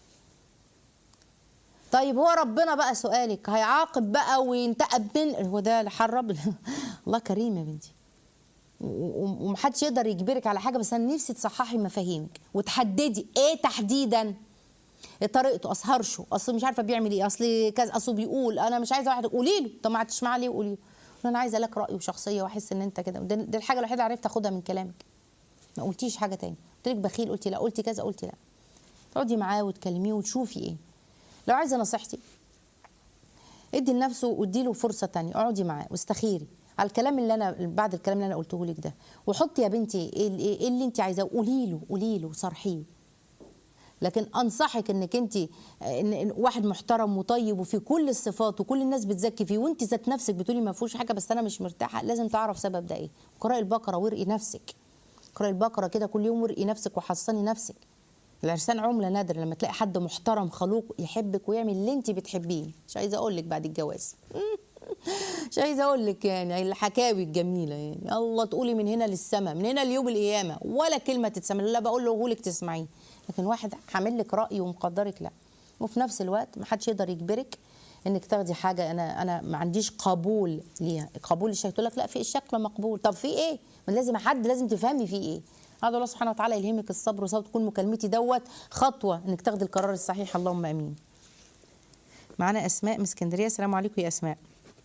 طيب هو ربنا بقى سؤالك هيعاقب بقى وينتقم من هو ده حرب الله كريم يا بنتي و- و- ومحدش يقدر يجبرك على حاجه بس انا نفسي تصححي مفاهيمك وتحددي ايه تحديدا إيه طريقته اصل هرشه اصل مش عارفه بيعمل ايه اصل كذا اصل بيقول انا مش عايزه واحد قولي له طب ما قعدتش معاه ليه قولي له انا عايزه لك راي وشخصيه واحس ان انت كده دي دي الحاجه الوحيده اللي عرفت اخدها من كلامك ما قلتيش حاجه تاني قلت لك بخيل قلتي لا قلتي كذا قلتي لا تقعدي معاه وتكلميه وتشوفي ايه لو عايزه نصيحتي ادي لنفسه وادي له فرصه تانية اقعدي معاه واستخيري على الكلام اللي انا بعد الكلام اللي انا قلته لك ده وحطي يا بنتي ايه اللي, إيه اللي انت عايزاه قولي له قولي له صرحيه لكن انصحك انك انت إن إن واحد محترم وطيب وفي كل الصفات وكل الناس بتزكي فيه وانت ذات نفسك بتقولي ما فيهوش حاجه بس انا مش مرتاحه لازم تعرف سبب ده ايه قراءة البقره وارقي نفسك اقراي البقره كده كل يوم وارقي نفسك وحصني نفسك العرسان عمله نادره لما تلاقي حد محترم خلوق يحبك ويعمل اللي انت بتحبيه مش عايزه اقول لك بعد الجواز مش عايزه اقول لك يعني الحكاوي الجميله يعني الله تقولي من هنا للسماء من هنا ليوم القيامه ولا كلمه تتسمع لا بقول له لك تسمعيه لكن واحد حامل لك راي ومقدرك لا وفي نفس الوقت ما حدش يقدر يجبرك انك تاخدي حاجه انا انا ما عنديش قبول ليها قبول الشيء تقول لك لا في الشكل مقبول طب في ايه ما لازم حد لازم تفهمي فيه ايه هذا الله سبحانه وتعالى يلهمك الصبر وصبر تكون مكالمتي دوت خطوه انك تاخدي القرار الصحيح اللهم امين معانا اسماء من اسكندريه السلام عليكم يا اسماء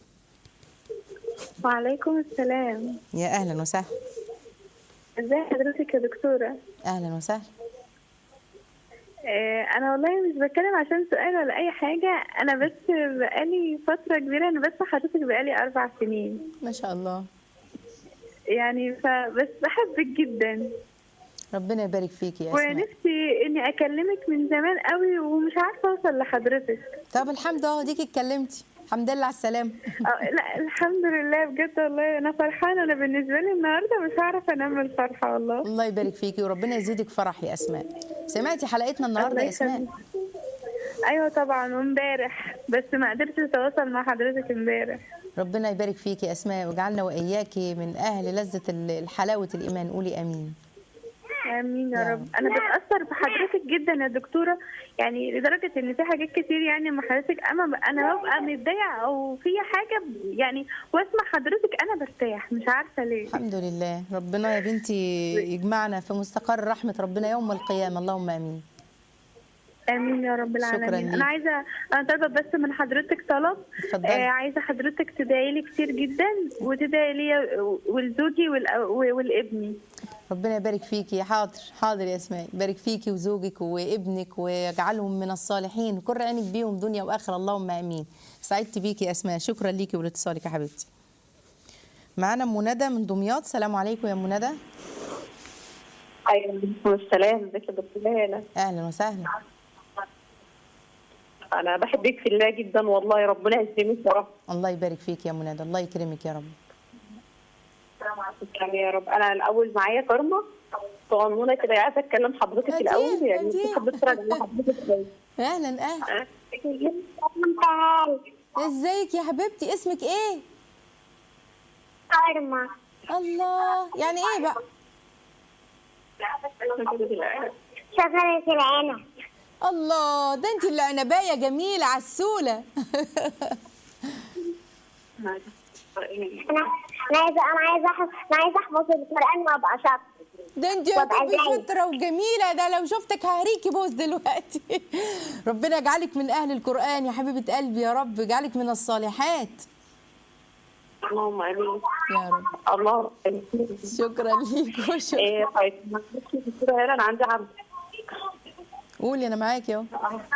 وعليكم السلام يا اهلا وسهلا ازي حضرتك يا دكتورة اهلا وسهلا آه، انا والله مش بتكلم عشان سؤال ولا اي حاجة انا بس بقالي فترة كبيرة انا بس حضرتك بقالي اربع سنين ما شاء الله يعني فبس بحبك جدا ربنا يبارك فيكي يا اسماء ونفسي اني اكلمك من زمان قوي ومش عارفة اوصل لحضرتك طب الحمد لله ديكي اتكلمتي الحمد لله على السلامه آه، لا الحمد لله بجد والله انا فرحانة انا بالنسبة لي النهاردة مش هعرف انام من الفرحة والله الله يبارك فيكي وربنا يزيدك فرح يا اسماء سمعتي حلقتنا النهارده الله يا اسماء يخليك. ايوه طبعا وامبارح بس ما قدرتش اتواصل مع حضرتك امبارح ربنا يبارك فيكي يا اسماء واجعلنا واياكي من اهل لذه ال- حلاوه الايمان قولي امين امين يا يا رب رب. انا بتاثر بحضرتك جدا يا دكتوره يعني لدرجه ان في حاجات كتير يعني مع حضرتك انا انا ببقى متضايقه او في حاجه يعني واسمع حضرتك انا برتاح مش عارفه ليه الحمد لله ربنا يا بنتي يجمعنا في مستقر رحمه ربنا يوم القيامه اللهم امين امين يا رب شكراً العالمين ليك. انا عايزه انا طالبه بس من حضرتك طلب اتفضلي. آه عايزه حضرتك تدعي لي كتير جدا وتدعي لي ولزوجي والأ- والابني ربنا يبارك فيكي حاضر حاضر يا اسماء يبارك فيكي وزوجك وابنك ويجعلهم من الصالحين كر عينك بيهم دنيا واخره اللهم امين سعدت بيكي يا اسماء شكرا ليكي ولاتصالك يا حبيبتي معانا ام ندى من دمياط السلام عليكم يا ام ندى ايوه والسلام ازيك يا دكتوره هاله اهلا وسهلا انا بحبك في الله جدا والله ربنا يسلمك يا رب الله يبارك فيك يا ام ندى الله يكرمك يا رب يعني يا رب انا الاول معايا كرمه صغنونه كده عايزه اتكلم حضرتك أكيد، الاول يعني أكيد. كنت بتفرج على حضرتك الأول. اهلا اهلا تعال ازيك يا حبيبتي اسمك ايه ارمى الله يعني ايه بقى شجرة العنب الله ده انت اللي عنبايه جميله عسوله انا انا عايزه انا عايزه أحفظ- انا عايزه احفظ القران وابقى شاطر ده انت وابقى هتبقي زيك. شاطره وجميله ده لو شفتك ههريكي بوس دلوقتي ربنا يجعلك من اهل القران يا حبيبه قلبي يا رب يجعلك من الصالحات اللهم امين يا رب اللهم امين شكرا ليك وشكرا ايه طيب معلش يا دكتوره هاله انا عندي عبد قولي انا معاكي اهو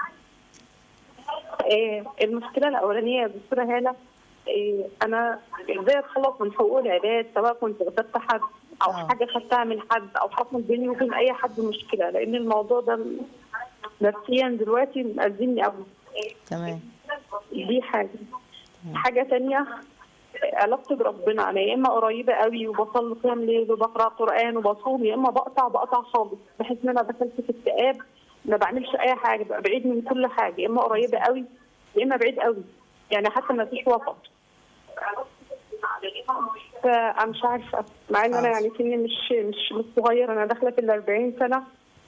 إيه المشكله الاولانيه يا دكتوره هاله إيه انا ازاي اتخلص من حقوق العباد سواء كنت غضبت حد او آه. حاجه خدتها من حد او حصل بيني وبين اي حد مشكله لان الموضوع ده نفسيا دلوقتي مأذيني قوي تمام دي حاجه حاجه تانية علاقتي بربنا انا يا اما قريبه قوي وبصلي قيام ليل وبقرا قران وبصوم يا اما بقطع بقطع خالص بحس ان انا دخلت في اكتئاب ما بعملش اي حاجه ببقى بعيد من كل حاجه يا اما قريبه قوي يا اما بعيد قوي يعني حتى ما فيش وسط فانا مش عارفه مع ان انا يعني سني مش مش مش صغير انا داخله في ال 40 سنه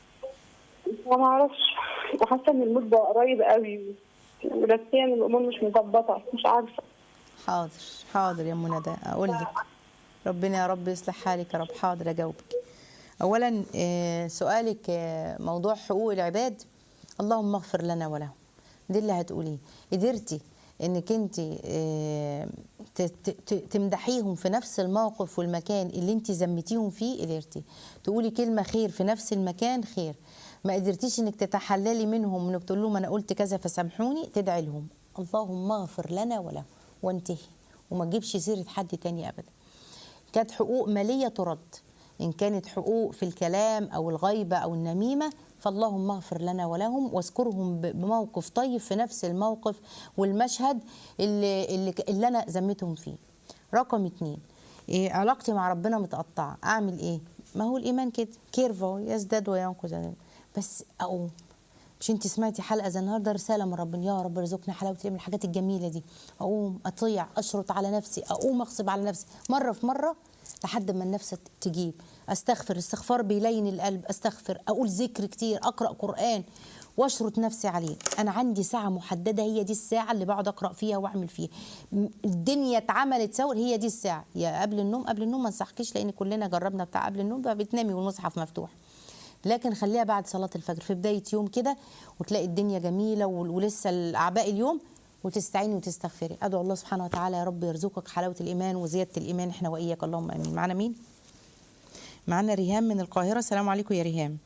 وما اعرفش وحاسه ان المود بقى قريب قوي ونفسيا الامور مش مظبطه مش عارفه حاضر حاضر يا ام ندى اقول لك ربنا يا رب يصلح حالك يا رب حاضر اجاوبك اولا آه، سؤالك آه، موضوع حقوق العباد اللهم اغفر لنا ولهم دي اللي هتقوليه قدرتي انك انت آه، ت- ت- ت- تمدحيهم في نفس الموقف والمكان اللي انت ذمتيهم فيه قدرتي تقولي كلمه خير في نفس المكان خير ما قدرتيش انك تتحللي منهم انك تقول لهم انا قلت كذا فسامحوني تدعي لهم اللهم اغفر لنا ولهم وانتهي وما تجيبش سيره حد تاني ابدا كانت حقوق ماليه ترد ان كانت حقوق في الكلام او الغيبه او النميمه فاللهم اغفر لنا ولهم واذكرهم ب- بموقف طيب في نفس الموقف والمشهد اللي اللي, اللي انا ذمتهم فيه رقم اتنين إيه علاقتي مع ربنا متقطعه اعمل ايه ما هو الايمان كده كيرفو يزداد وينقص بس اقوم مش انت سمعتي حلقه زي النهارده رساله من ربنا يا رب ارزقنا حلاوه الإيمان، الحاجات الجميله دي اقوم اطيع اشرط على نفسي اقوم اغصب على نفسي مره في مره لحد ما النفس تجيب استغفر استغفار بيلين القلب استغفر اقول ذكر كتير اقرا قران واشرط نفسي عليه انا عندي ساعه محدده هي دي الساعه اللي بقعد اقرا فيها واعمل فيها م- الدنيا اتعملت سوا هي دي الساعه يا قبل النوم قبل النوم ما انصحكيش لان كلنا جربنا بتاع قبل النوم بقى بتنامي والمصحف مفتوح لكن خليها بعد صلاة الفجر في بداية يوم كده وتلاقي الدنيا جميلة ول- ولسه الأعباء اليوم وتستعيني وتستغفري أدعو الله سبحانه وتعالى يا رب يرزقك حلاوة الإيمان وزيادة الإيمان إحنا وإياك اللهم آمين معنا مين؟ معنا ريهام من القاهرة السلام عليكم يا ريهام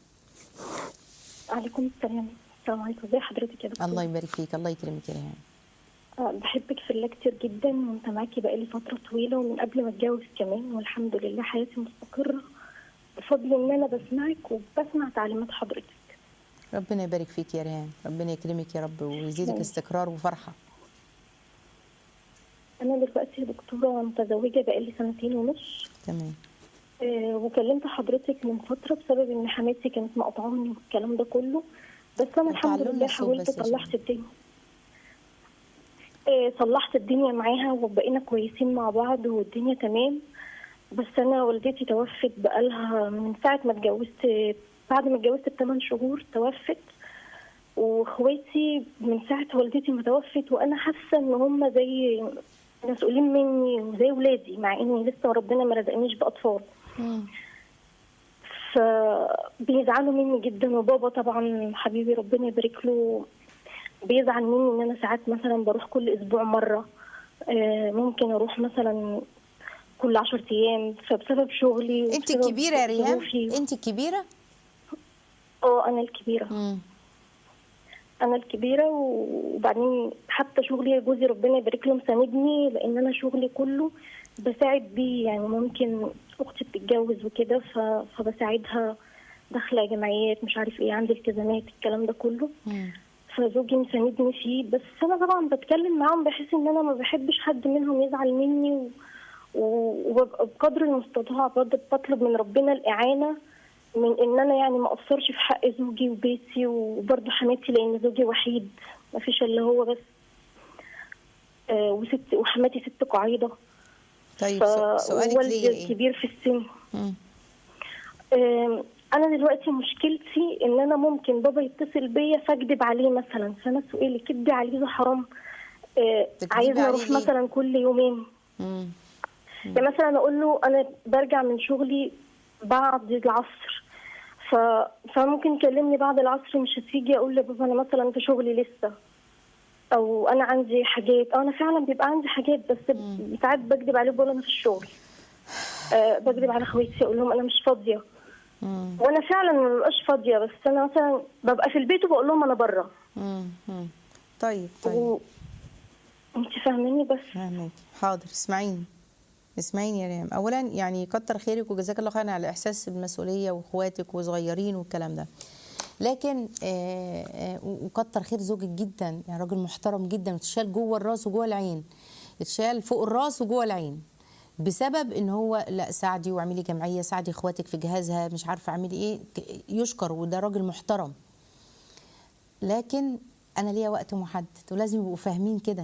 عليكم السلام السلام عليكم ازي حضرتك يا دكتور الله يبارك فيك الله يكرمك يا ريهام آه، بحبك في الله كتير جدا ومتابعاكي بقالي فترة طويلة ومن قبل ما اتجوز كمان والحمد لله حياتي مستقرة بفضل ان انا بسمعك وبسمع تعليمات حضرتك ربنا يبارك فيك يا ريهام ربنا يكرمك يا رب ويزيدك آمين. استقرار وفرحة انا دلوقتي يا دكتورة متزوجة بقالي سنتين ونص تمام آه، وكلمت حضرتك من فترة بسبب ان حماتي كانت مقطعاني والكلام ده كله بس انا الحمد تعالوا لنا لله الصوت حاولت بس يا صلحت الدنيا آه، صلحت الدنيا معاها وبقينا كويسين مع بعض والدنيا تمام بس انا والدتي توفت بقالها من ساعة ما اتجوزت بعد ما اتجوزت بثمان شهور توفت واخواتي من ساعة والدتي ما توفت وانا حاسة ان هم زي مسؤولين مني وزي ولادي مع اني لسه ربنا ما رزقنيش باطفال مم. فبيزعلوا مني جدا وبابا طبعا حبيبي ربنا يبارك له بيزعل مني ان انا ساعات مثلا بروح كل اسبوع مره آه، ممكن اروح مثلا كل عشر ايام فبسبب شغلي انت وبسبب الكبيرة يا ريهام ظروفي- انت الكبيرة اه انا الكبيره مم. انا الكبيره وبعدين حتى شغلي جوزي ربنا يبارك له مساندني لان انا شغلي كله بساعد بيه يعني ممكن اختي بتتجوز وكده ف- فبساعدها داخله جمعيات مش عارف ايه عندي التزامات الكلام ده كله مم. فزوجي مساندني فيه بس انا طبعا بتكلم معاهم بحس ان انا ما بحبش حد منهم يزعل مني و... و- وببقى بقدر المستطاع بد- بطلب من ربنا الاعانه من ان انا يعني ما اقصرش في حق زوجي وبيتي وبرضه حماتي لان زوجي وحيد ما فيش الا هو بس آه وست وحماتي ست قعيده طيب سؤ- سؤالك ووالدي ليا ايه؟ الكبير في السن مم. آم، انا دلوقتي مشكلتي ان انا ممكن بابا يتصل بيا فاكذب عليه مثلا فانا سؤالي كدبي عليه ده حرام آه، تكذبي عايزني عليه اروح ليه؟ مثلا كل يومين مم. يعني مثلا اقول له انا برجع من شغلي بعد العصر ف... فممكن يكلمني بعد العصر مش هتيجي اقول لبابا انا مثلا في شغلي لسه او انا عندي حاجات اه انا فعلا بيبقى عندي حاجات بس ساعات بكذب عليه بقول انا في الشغل أه بكذب على اخواتي اقول لهم انا مش فاضيه مم. وانا فعلا ما ببقاش فاضيه بس انا مثلا ببقى في البيت وبقول لهم انا بره مم. مم. طيب طيب و... انت فاهماني بس فاهمك حاضر اسمعيني اسمعيني يا ريم اولا يعني كتر خيرك وجزاك الله خيرا على الاحساس بالمسؤوليه واخواتك وصغيرين والكلام ده لكن آه، آه، وكتر خير زوجك جدا يعني راجل محترم جدا وتشال جوه الراس وجوه العين اتشال فوق الراس وجوه العين بسبب ان هو لا ساعدي واعملي جمعيه ساعدي اخواتك في جهازها مش عارفه اعملي ايه ك- يشكر وده راجل محترم لكن انا ليا وقت محدد ولازم يبقوا فاهمين كده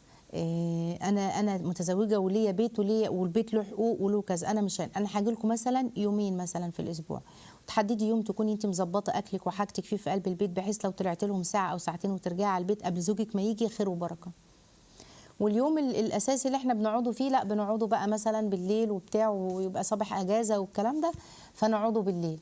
إيه، انا انا متزوجه وليا بيت وليا والبيت له حقوق وله كذا انا مش انا هاجي لكم مثلا يومين مثلا في الاسبوع تحددي يوم تكوني انت مظبطه اكلك وحاجتك فيه في قلب البيت بحيث لو طلعت لهم ساعه او ساعتين وترجعي على البيت قبل زوجك ما يجي خير وبركه واليوم ال- الاساسي اللي احنا بنقعده فيه لا بنقعده بقى مثلا بالليل وبتاع ويبقى صباح اجازه والكلام ده فنقعده بالليل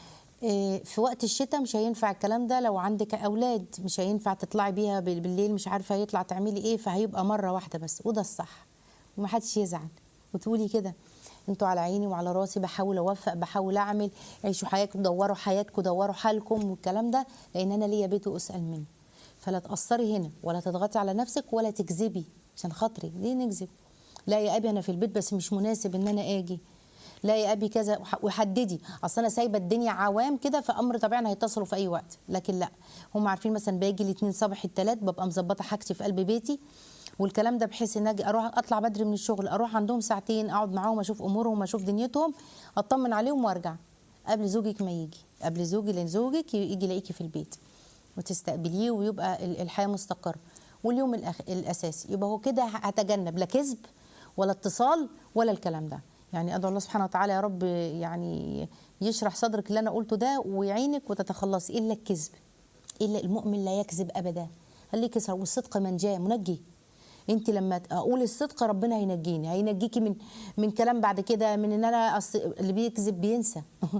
إيه، في وقت الشتاء مش هينفع الكلام ده لو عندك اولاد مش هينفع تطلعي بيها بال- بالليل مش عارفه يطلع تعملي ايه فهيبقى مره واحده بس وده الصح ومحدش يزعل وتقولي كده انتوا على عيني وعلى راسي بحاول اوفق بحاول اعمل عيشوا حياتكم دوروا حياتكم دوروا حالكم والكلام ده لان انا ليا بيت واسال منه فلا تاثري هنا ولا تضغطي على نفسك ولا تكذبي عشان خاطري ليه نكذب لا يا ابي انا في البيت بس مش مناسب ان انا اجي لا يا ابي كذا وح- وحددي اصل انا سايبه الدنيا عوام كده فامر طبيعي أنا هيتصلوا في اي وقت لكن لا هم عارفين مثلا باجي الاثنين صباح الثلاث ببقى مظبطه حاجتي في قلب بيتي والكلام ده بحيث ان اجي اروح اطلع بدري من الشغل اروح عندهم ساعتين اقعد معاهم اشوف امورهم اشوف دنيتهم اطمن عليهم وارجع قبل زوجك ما يجي قبل زوجي لان زوجك يجي يلاقيكي في البيت وتستقبليه ويبقى ال- الحياه مستقره واليوم الأخ... الاساسي يبقى هو كده هتجنب لا كذب ولا اتصال ولا الكلام ده يعني ادعو الله سبحانه وتعالى يا رب يعني يشرح صدرك اللي انا قلته ده ويعينك وتتخلصي الا الكذب الا المؤمن لا يكذب ابدا خليك يسر والصدق منجاه منجي انت لما اقول الصدق ربنا هينجيني هينجيكي من من كلام بعد كده من ان انا أص... اللي بيكذب بينسى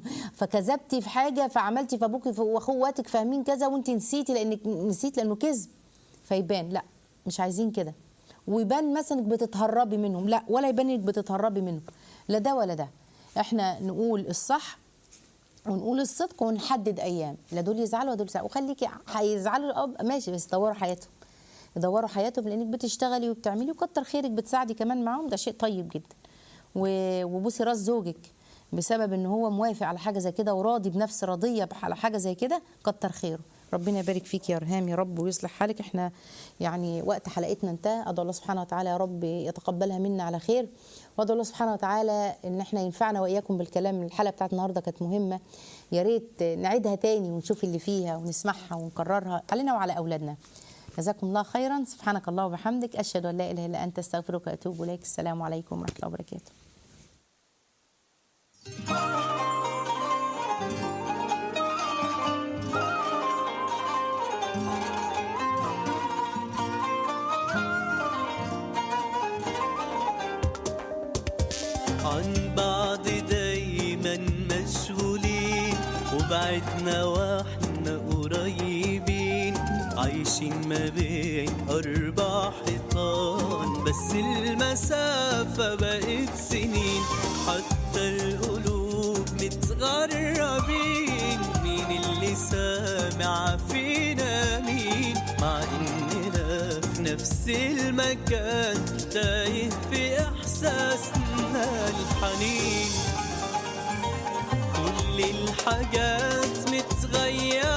فكذبتي في حاجه فعملتي فابوكي واخواتك فاهمين كذا وانت نسيتي لانك نسيت لانه كذب فيبان لا مش عايزين كده ويبان مثلا انك بتتهربي منهم لا ولا يبان انك بتتهربي منهم لا ده ولا ده احنا نقول الصح ونقول الصدق ونحدد ايام لا دول يزعلوا ولا دول يزعلوا وخليكي هيزعلوا الاب ماشي بس دوروا حياتهم يدوروا حياتهم لانك بتشتغلي وبتعملي وكتر خيرك بتساعدي كمان معاهم ده شيء طيب جدا و- وبوسي راس زوجك بسبب ان هو موافق على حاجه زي كده وراضي بنفس راضيه بح- على حاجه زي كده كتر خيره ربنا يبارك فيك يا رهام يا رب ويصلح حالك احنا يعني وقت حلقتنا انتهى ادعو الله سبحانه وتعالى يا رب يتقبلها منا على خير وادعو الله سبحانه وتعالى ان احنا ينفعنا واياكم بالكلام الحلقه بتاعت النهارده كانت مهمه يا ريت نعيدها تاني ونشوف اللي فيها ونسمعها ونكررها علينا وعلى اولادنا جزاكم الله خيرا سبحانك الله وبحمدك اشهد ان لا اله الا انت استغفرك واتوب اليك السلام عليكم ورحمه الله وبركاته عن بعض دايما مشغولين وبعدنا واحنا قريبين عايشين ما بين أربع حيطان بس المسافة بقت سنين حتى القلوب متغربين مين اللي سامع فينا مين مع إننا في نفس المكان تايه في إحساسنا الحنين كل الحاجات متغيرة